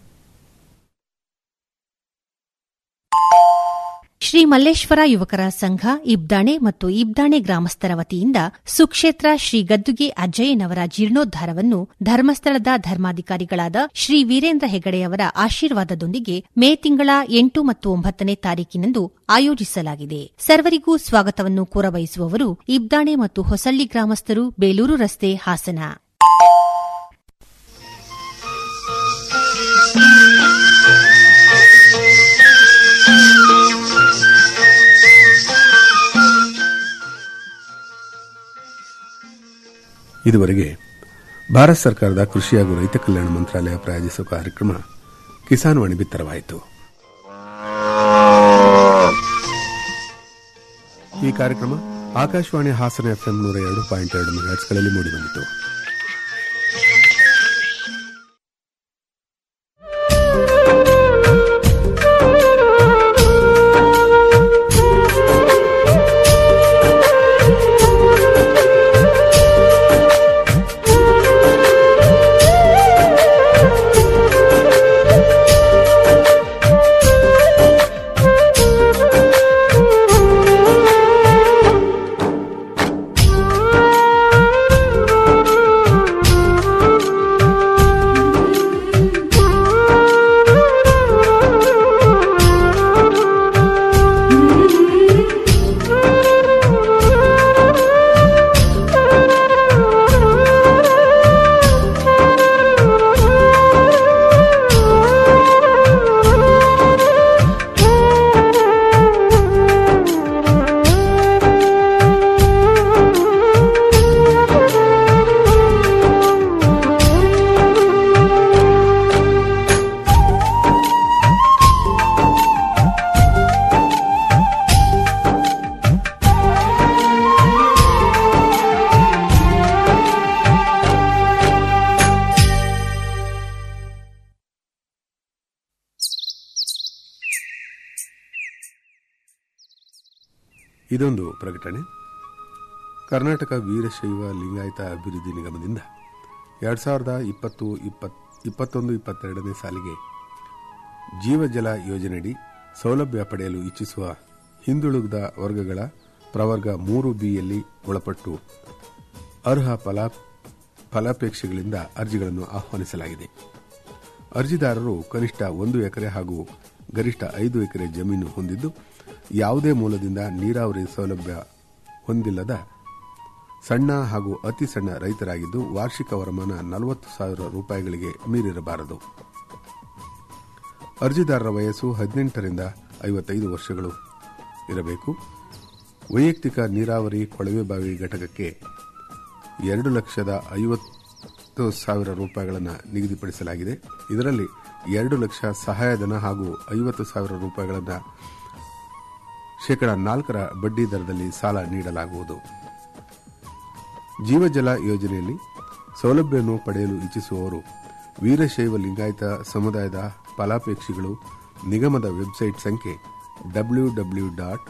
ಶ್ರೀ ಮಲ್ಲೇಶ್ವರ ಯುವಕರ ಸಂಘ ಇಬ್ದಾಣೆ ಮತ್ತು ಇಬ್ದಾಣೆ ಗ್ರಾಮಸ್ಥರ ವತಿಯಿಂದ ಸುಕ್ಷೇತ್ರ ಶ್ರೀ ಗದ್ದುಗೆ ಅಜ್ಜಯ್ಯನವರ ಜೀರ್ಣೋದ್ಧಾರವನ್ನು ಧರ್ಮಸ್ಥಳದ ಧರ್ಮಾಧಿಕಾರಿಗಳಾದ ಶ್ರೀ ವೀರೇಂದ್ರ ಹೆಗಡೆಯವರ ಆಶೀರ್ವಾದದೊಂದಿಗೆ ಮೇ ತಿಂಗಳ ಎಂಟು ಮತ್ತು ಒಂಬತ್ತನೇ ತಾರೀಕಿನಂದು ಆಯೋಜಿಸಲಾಗಿದೆ ಸರ್ವರಿಗೂ ಸ್ವಾಗತವನ್ನು ಕೋರಬಯಸುವವರು ಇಬ್ದಾಣೆ ಮತ್ತು ಹೊಸಳ್ಳಿ ಗ್ರಾಮಸ್ಥರು ಬೇಲೂರು ರಸ್ತೆ ಹಾಸನ ಇದುವರೆಗೆ ಭಾರತ ಸರ್ಕಾರದ ಕೃಷಿ ಹಾಗೂ ರೈತ ಕಲ್ಯಾಣ ಮಂತ್ರಾಲಯ ಪ್ರಾಯೋಜಿಸುವ ಕಾರ್ಯಕ್ರಮ ಕಿಸಾನ್ ವಾಣಿ ಬಿತ್ತರವಾಯಿತು ಈ ಕಾರ್ಯಕ್ರಮ ಆಕಾಶವಾಣಿ ಹಾಸನ ಎಫ್ಎಂ ನೂರ ಎರಡು ಪಾಯಿಂಟ್ ಎರಡು ಮೆಗಾಟ್ಸ್ಗಳಲ್ಲಿ ಮೂಡಿಬಂದಿತು ಇದೊಂದು ಪ್ರಕಟಣೆ ಕರ್ನಾಟಕ ವೀರಶೈವ ಲಿಂಗಾಯತ ಅಭಿವೃದ್ಧಿ ನಿಗಮದಿಂದ ಎರಡ್ ಸಾವಿರದ ಇಪ್ಪತ್ತು ಇಪ್ಪತ್ತೊಂದು ಇಪ್ಪತ್ತೆರಡನೇ ಸಾಲಿಗೆ ಜೀವಜಲ ಯೋಜನೆಯಡಿ ಸೌಲಭ್ಯ ಪಡೆಯಲು ಇಚ್ಛಿಸುವ ಹಿಂದುಳಿದ ವರ್ಗಗಳ ಪ್ರವರ್ಗ ಮೂರು ಬಿಯಲ್ಲಿ ಒಳಪಟ್ಟು ಅರ್ಹ ಫಲಾ ಫಲಾಪೇಕ್ಷೆಗಳಿಂದ ಅರ್ಜಿಗಳನ್ನು ಆಹ್ವಾನಿಸಲಾಗಿದೆ ಅರ್ಜಿದಾರರು ಕನಿಷ್ಠ ಒಂದು ಎಕರೆ ಹಾಗೂ ಗರಿಷ್ಠ ಐದು ಎಕರೆ ಜಮೀನು ಹೊಂದಿದ್ದು ಯಾವುದೇ ಮೂಲದಿಂದ ನೀರಾವರಿ ಸೌಲಭ್ಯ ಹೊಂದಿಲ್ಲದ ಸಣ್ಣ ಹಾಗೂ ಅತಿ ಸಣ್ಣ ರೈತರಾಗಿದ್ದು ವಾರ್ಷಿಕ ವರಮಾನ ನಲವತ್ತು ಸಾವಿರ ರೂಪಾಯಿಗಳಿಗೆ ಮೀರಿರಬಾರದು ಅರ್ಜಿದಾರರ ವಯಸ್ಸು ಹದಿನೆಂಟರಿಂದ ಐವತ್ತೈದು ವರ್ಷಗಳು ಇರಬೇಕು ವೈಯಕ್ತಿಕ ನೀರಾವರಿ ಕೊಳವೆ ಬಾವಿ ಘಟಕಕ್ಕೆ ಎರಡು ಲಕ್ಷದ ಐವತ್ತು ಸಾವಿರ ರೂಪಾಯಿಗಳನ್ನು ನಿಗದಿಪಡಿಸಲಾಗಿದೆ ಇದರಲ್ಲಿ ಎರಡು ಲಕ್ಷ ಸಹಾಯಧನ ಹಾಗೂ ಐವತ್ತು ಸಾವಿರ ರೂಪಾಯಿಗಳನ್ನು ಶೇಕಡಾ ನಾಲ್ಕರ ಬಡ್ಡಿ ದರದಲ್ಲಿ ಸಾಲ ನೀಡಲಾಗುವುದು ಜೀವಜಲ ಯೋಜನೆಯಲ್ಲಿ ಸೌಲಭ್ಯವನ್ನು ಪಡೆಯಲು ಇಚ್ಛಿಸುವವರು ವೀರಶೈವ ಲಿಂಗಾಯತ ಸಮುದಾಯದ ಫಲಾಪೇಕ್ಷಿಗಳು ನಿಗಮದ ವೆಬ್ಸೈಟ್ ಸಂಖ್ಯೆ W W dot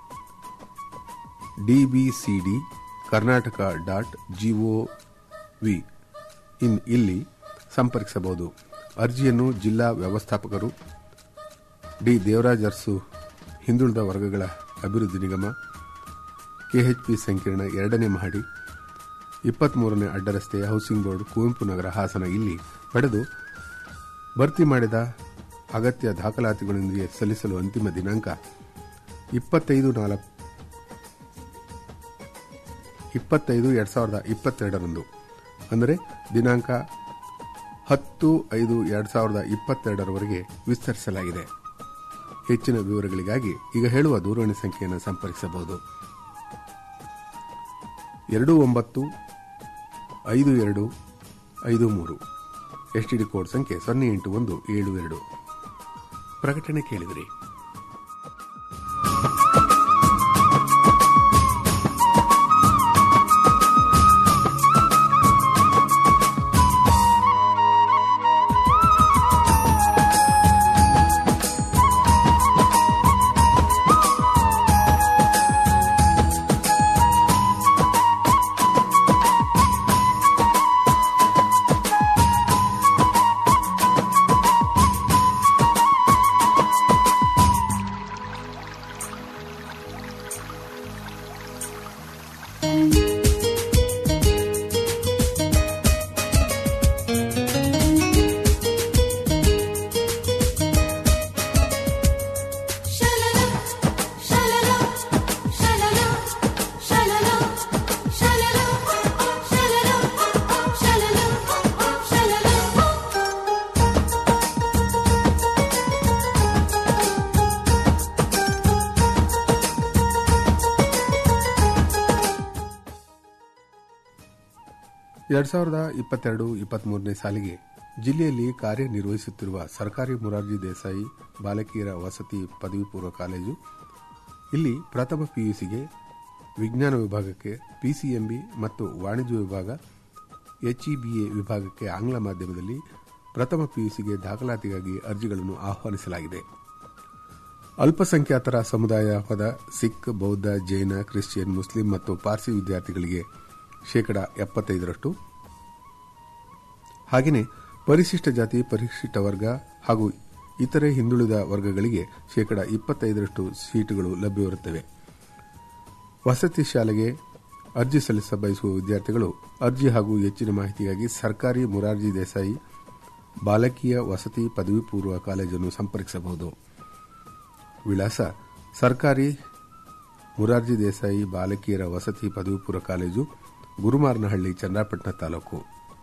DBCD Karnataka dot GOV in ಇಲ್ಲಿ ಸಂಪರ್ಕಿಸಬಹುದು ಅರ್ಜಿಯನ್ನು ಜಿಲ್ಲಾ ವ್ಯವಸ್ಥಾಪಕರು ಡಿ ದೇವರಾಜ್ ಅರಸು ಹಿಂದುಳಿದ ವರ್ಗಗಳ ಅಭಿವೃದ್ಧಿ ನಿಗಮ ಕೆಎಚ್ಪಿ ಸಂಕೀರ್ಣ ಎರಡನೇ ಮಹಡಿ ಇಪ್ಪತ್ಮೂರನೇ ಅಡ್ಡರಸ್ತೆ ಹೌಸಿಂಗ್ ಬೋರ್ಡ್ ಕುವೆಂಪು ನಗರ ಹಾಸನ ಇಲ್ಲಿ ಪಡೆದು ಭರ್ತಿ ಮಾಡಿದ ಅಗತ್ಯ ದಾಖಲಾತಿಗಳೊಂದಿಗೆ ಸಲ್ಲಿಸಲು ಅಂತಿಮ ದಿನಾಂಕ ಇಪ್ಪತ್ತೈದು ನಾಲ್ಕು ಇಪ್ಪತ್ತೈದು ಎರಡ್ ಸಾವಿರದ ಇಪ್ಪತ್ತೆರಡರಂದು ಅಂದರೆ ದಿನಾಂಕ ಹತ್ತು ಐದು ಎರಡ್ ಸಾವಿರದ ಇಪ್ಪತ್ತೆರಡರವರೆಗೆ ವಿಸ್ತರಿಸಲಾಗಿದೆ ಹೆಚ್ಚಿನ ವಿವರಗಳಿಗಾಗಿ ಈಗ ಹೇಳುವ ದೂರವಾಣಿ ಸಂಖ್ಯೆಯನ್ನು ಸಂಪರ್ಕಿಸಬಹುದು ಎರಡು ಒಂಬತ್ತು ಐದು ಎರಡು ಐದು ಮೂರು ಎಸ್ಟಿಡಿ ಕೋಡ್ ಸಂಖ್ಯೆ ಸೊನ್ನೆ ಎಂಟು ಒಂದು ಏಳು ಎರಡು ಪ್ರಕಟಣೆ ಕೇಳಿದಿರಿ ಎರಡ್ ಸಾವಿರದ ಇಪ್ಪತ್ತೆರಡು ಇಪ್ಪತ್ಮೂರನೇ ಸಾಲಿಗೆ ಜಿಲ್ಲೆಯಲ್ಲಿ ಕಾರ್ಯನಿರ್ವಹಿಸುತ್ತಿರುವ ಸರ್ಕಾರಿ ಮುರಾರ್ಜಿ ದೇಸಾಯಿ ಬಾಲಕಿಯರ ವಸತಿ ಪದವಿ ಪೂರ್ವ ಕಾಲೇಜು ಇಲ್ಲಿ ಪ್ರಥಮ ಪಿಯುಸಿಗೆ ವಿಜ್ಞಾನ ವಿಭಾಗಕ್ಕೆ ಪಿಸಿಎಂಬಿ ಮತ್ತು ವಾಣಿಜ್ಯ ವಿಭಾಗ ಎಚ್ಇಬಿಎ ವಿಭಾಗಕ್ಕೆ ಆಂಗ್ಲ ಮಾಧ್ಯಮದಲ್ಲಿ ಪ್ರಥಮ ಪಿಯುಸಿಗೆ ದಾಖಲಾತಿಗಾಗಿ ಅರ್ಜಿಗಳನ್ನು ಆಹ್ವಾನಿಸಲಾಗಿದೆ ಅಲ್ಪಸಂಖ್ಯಾತರ ಸಮುದಾಯವಾದ ಸಿಖ್ ಬೌದ್ಧ ಜೈನ ಕ್ರಿಶ್ಚಿಯನ್ ಮುಸ್ಲಿಂ ಮತ್ತು ಪಾರ್ಸಿ ವಿದ್ಯಾರ್ಥಿಗಳಿಗೆ ಶೇಕಡ ಎಪ್ಪತ್ತೈದರಷ್ಟು ಹಾಗೆಯೇ ಪರಿಶಿಷ್ಟ ಜಾತಿ ಪರಿಶಿಷ್ಟ ವರ್ಗ ಹಾಗೂ ಇತರೆ ಹಿಂದುಳಿದ ವರ್ಗಗಳಿಗೆ ಶೇಕಡ ಇಪ್ಪತ್ತೈದರಷ್ಟು ಸೀಟುಗಳು ಲಭ್ಯವಿರುತ್ತವೆ ವಸತಿ ಶಾಲೆಗೆ ಅರ್ಜಿ ಸಲ್ಲಿಸ ಬಯಸುವ ವಿದ್ಯಾರ್ಥಿಗಳು ಅರ್ಜಿ ಹಾಗೂ ಹೆಚ್ಚಿನ ಮಾಹಿತಿಗಾಗಿ ಸರ್ಕಾರಿ ಮುರಾರ್ಜಿ ದೇಸಾಯಿ ಬಾಲಕಿಯ ವಸತಿ ಪದವಿ ಪೂರ್ವ ಕಾಲೇಜನ್ನು ಸಂಪರ್ಕಿಸಬಹುದು ವಿಳಾಸ ಸರ್ಕಾರಿ ಮುರಾರ್ಜಿ ದೇಸಾಯಿ ಬಾಲಕಿಯರ ವಸತಿ ಪದವಿ ಪೂರ್ವ ಕಾಲೇಜು ಗುರುಮಾರನಹಳ್ಳಿ ಚನ್ನಪಟ್ಟಣ ತಾಲೂಕು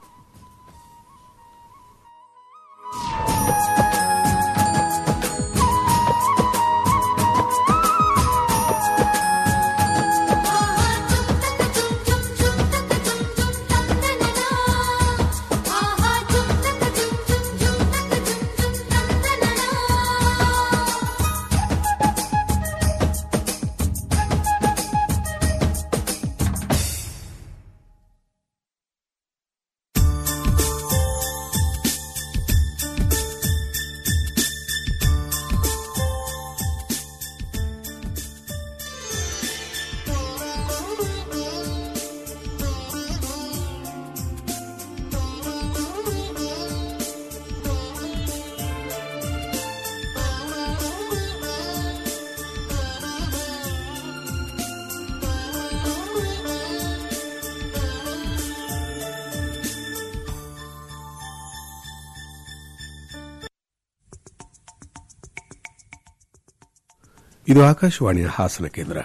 ಇದು ಆಕಾಶವಾಣಿಯ ಹಾಸನ ಕೇಂದ್ರ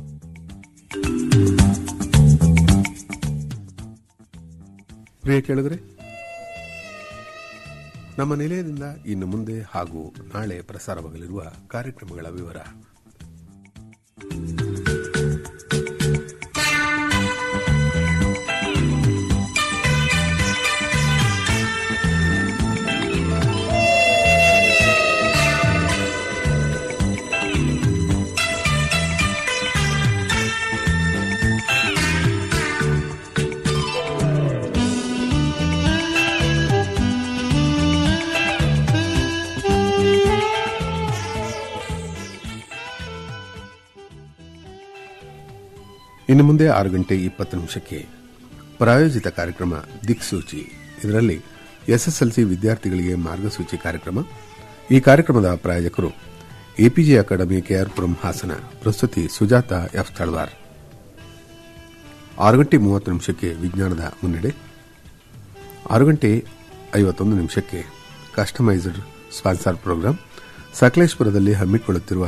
ಪ್ರಿಯ ಕೇಳಿದ್ರೆ ನಮ್ಮ ನಿಲಯದಿಂದ ಇನ್ನು ಮುಂದೆ ಹಾಗೂ ನಾಳೆ ಪ್ರಸಾರವಾಗಲಿರುವ ಕಾರ್ಯಕ್ರಮಗಳ ವಿವರ ಇನ್ನು ಮುಂದೆ ಆರು ಗಂಟೆ ಇಪ್ಪತ್ತು ನಿಮಿಷಕ್ಕೆ ಪ್ರಾಯೋಜಿತ ಕಾರ್ಯಕ್ರಮ ದಿಕ್ಸೂಚಿ ಇದರಲ್ಲಿ ಎಸ್ಎಸ್ಎಲ್ಸಿ ವಿದ್ಯಾರ್ಥಿಗಳಿಗೆ ಮಾರ್ಗಸೂಚಿ ಕಾರ್ಯಕ್ರಮ ಈ ಕಾರ್ಯಕ್ರಮದ ಪ್ರಾಯೋಜಕರು ಎಪಿಜೆ ಅಕಾಡೆಮಿ ಕೆಆರ್ಪುರಂ ಹಾಸನ ಪ್ರಸ್ತುತಿ ಸುಜಾತ ಎಫ್ ತಳವಾರ್ ಆರು ಗಂಟೆ ಮೂವತ್ತು ನಿಮಿಷಕ್ಕೆ ವಿಜ್ಞಾನದ ಮುನ್ನಡೆ ಆರು ಗಂಟೆ ಐವತ್ತೊಂದು ನಿಮಿಷಕ್ಕೆ ಕಸ್ಟಮೈಸ್ಡ್ ಸ್ಪಾನ್ಸರ್ ಪ್ರೋಗ್ರಾಂ ಸಕಲೇಶ್ಪುರದಲ್ಲಿ ಹಮ್ಮಿಕೊಳ್ಳುತ್ತಿರುವ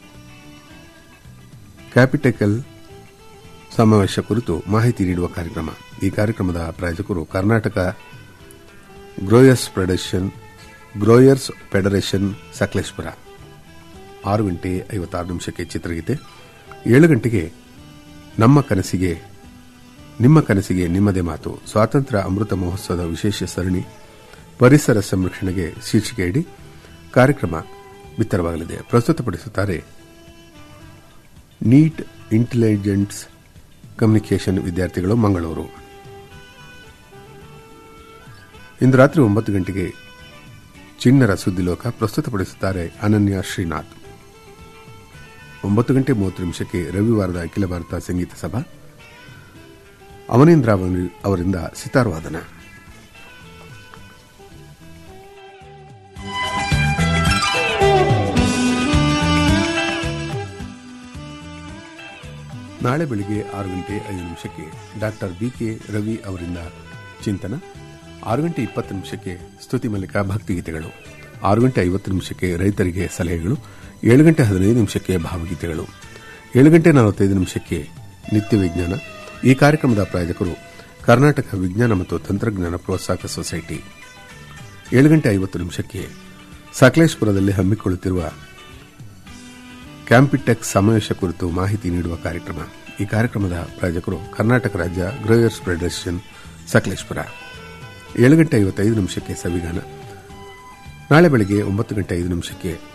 ಕ್ಯಾಪಿಟೆಕಲ್ ಸಮಾವೇಶ ಕುರಿತು ಮಾಹಿತಿ ನೀಡುವ ಕಾರ್ಯಕ್ರಮ ಈ ಕಾರ್ಯಕ್ರಮದ ಪ್ರಾಯೋಜಕರು Karnataka growers federation growers federation Sakleshpur ಆರು ಗಂಟೆ ಐವತ್ತಾರು ನಿಮಿಷಕ್ಕೆ ಚಿತ್ರಗೀತೆ ಏಳು ಗಂಟೆಗೆ ನಮ್ಮ ಕನಸಿಗೆ ನಿಮ್ಮ ಕನಸಿಗೆ ನಿಮ್ಮದೇ ಮಾತು ಸ್ವಾತಂತ್ರ್ಯ ಅಮೃತ ಮಹೋತ್ಸವದ ವಿಶೇಷ ಸರಣಿ ಪರಿಸರ ಸಂರಕ್ಷಣೆಗೆ ಶೀರ್ಷಿಕೆಯಡಿ ಕಾರ್ಯಕ್ರಮ ಬಿತ್ತರವಾಗಲಿದೆ ಪ್ರಸ್ತುತಪಡಿಸುತ್ತಾರೆ ನೀಟ್ ಇಂಟೆಲಿಜೆನ್ಸ್ ಕಮ್ಯುನಿಕೇಷನ್ ವಿದ್ಯಾರ್ಥಿಗಳು ಮಂಗಳೂರು ಇಂದು ರಾತ್ರಿ ಒಂಬತ್ತು ಗಂಟೆಗೆ ಚಿಣ್ಣರ ಸುದ್ದಿಲೋಕ ಪ್ರಸ್ತುತಪಡಿಸುತ್ತಾರೆ ಅನನ್ಯ ಶ್ರೀನಾಥ್ ಒಂಬತ್ತು ಗಂಟೆ ಮೂವತ್ತು ನಿಮಿಷಕ್ಕೆ ರವಿವಾರದ ಅಖಿಲ ಭಾರತ ಸಂಗೀತ ಸಭಾ ಅವನೇಂದ್ರ ಅವರಿಂದ ಸಿತಾರ್ ವಾದನ ನಾಳೆ ಬೆಳಿಗ್ಗೆ ಆರು ಗಂಟೆ ಐದು ನಿಮಿಷಕ್ಕೆ ಡಾಕ್ಟರ್ ಬಿಕೆ ರವಿ ಅವರಿಂದ ಚಿಂತನ ಆರು ಗಂಟೆ ಇಪ್ಪತ್ತು ನಿಮಿಷಕ್ಕೆ ಸ್ತುತಿ ಮಲ್ಲಿಕ ಭಕ್ತಿಗೀತೆಗಳು ಆರು ಗಂಟೆ ಐವತ್ತು ನಿಮಿಷಕ್ಕೆ ರೈತರಿಗೆ ಸಲಹೆಗಳು ಏಳು ಗಂಟೆ ಹದಿನೈದು ನಿಮಿಷಕ್ಕೆ ಭಾವಗೀತೆಗಳು ಏಳು ಗಂಟೆ ನಲವತ್ತೈದು ನಿಮಿಷಕ್ಕೆ ನಿತ್ಯ ವಿಜ್ಞಾನ ಈ ಕಾರ್ಯಕ್ರಮದ ಪ್ರಾಯೋಜಕರು ಕರ್ನಾಟಕ ವಿಜ್ಞಾನ ಮತ್ತು ತಂತ್ರಜ್ಞಾನ ಪ್ರೋತ್ಸಾಹಕ ಸೊಸೈಟಿ ಏಳು ಗಂಟೆ ಐವತ್ತು ನಿಮಿಷಕ್ಕೆ ಸಕಲೇಶ್ಪುರದಲ್ಲಿ ಹಮ್ಮಿಕೊಳ್ಳುತ್ತಿರುವ ಕ್ಯಾಂಪಿಟೆಕ್ ಸಮಾವೇಶ ಕುರಿತು ಮಾಹಿತಿ ನೀಡುವ ಕಾರ್ಯಕ್ರಮ ಈ ಕಾರ್ಯಕ್ರಮದ ಪ್ರಾಯೋಜಕರು ಕರ್ನಾಟಕ ರಾಜ್ಯ ಗ್ರೋಯರ್ಸ್ ಫೆಡರೇಷನ್ ಸಕಲೇಶ್ಪುರ ಏಳು ಗಂಟೆ ಐವತ್ತೈದು ನಿಮಿಷಕ್ಕೆ ಸವಿಗಾನ ನಾಳೆ ಬೆಳಗ್ಗೆ ಒಂಬತ್ತು ಗಂಟೆ ಐದು ನಿಮಿಷಕ್ಕೆ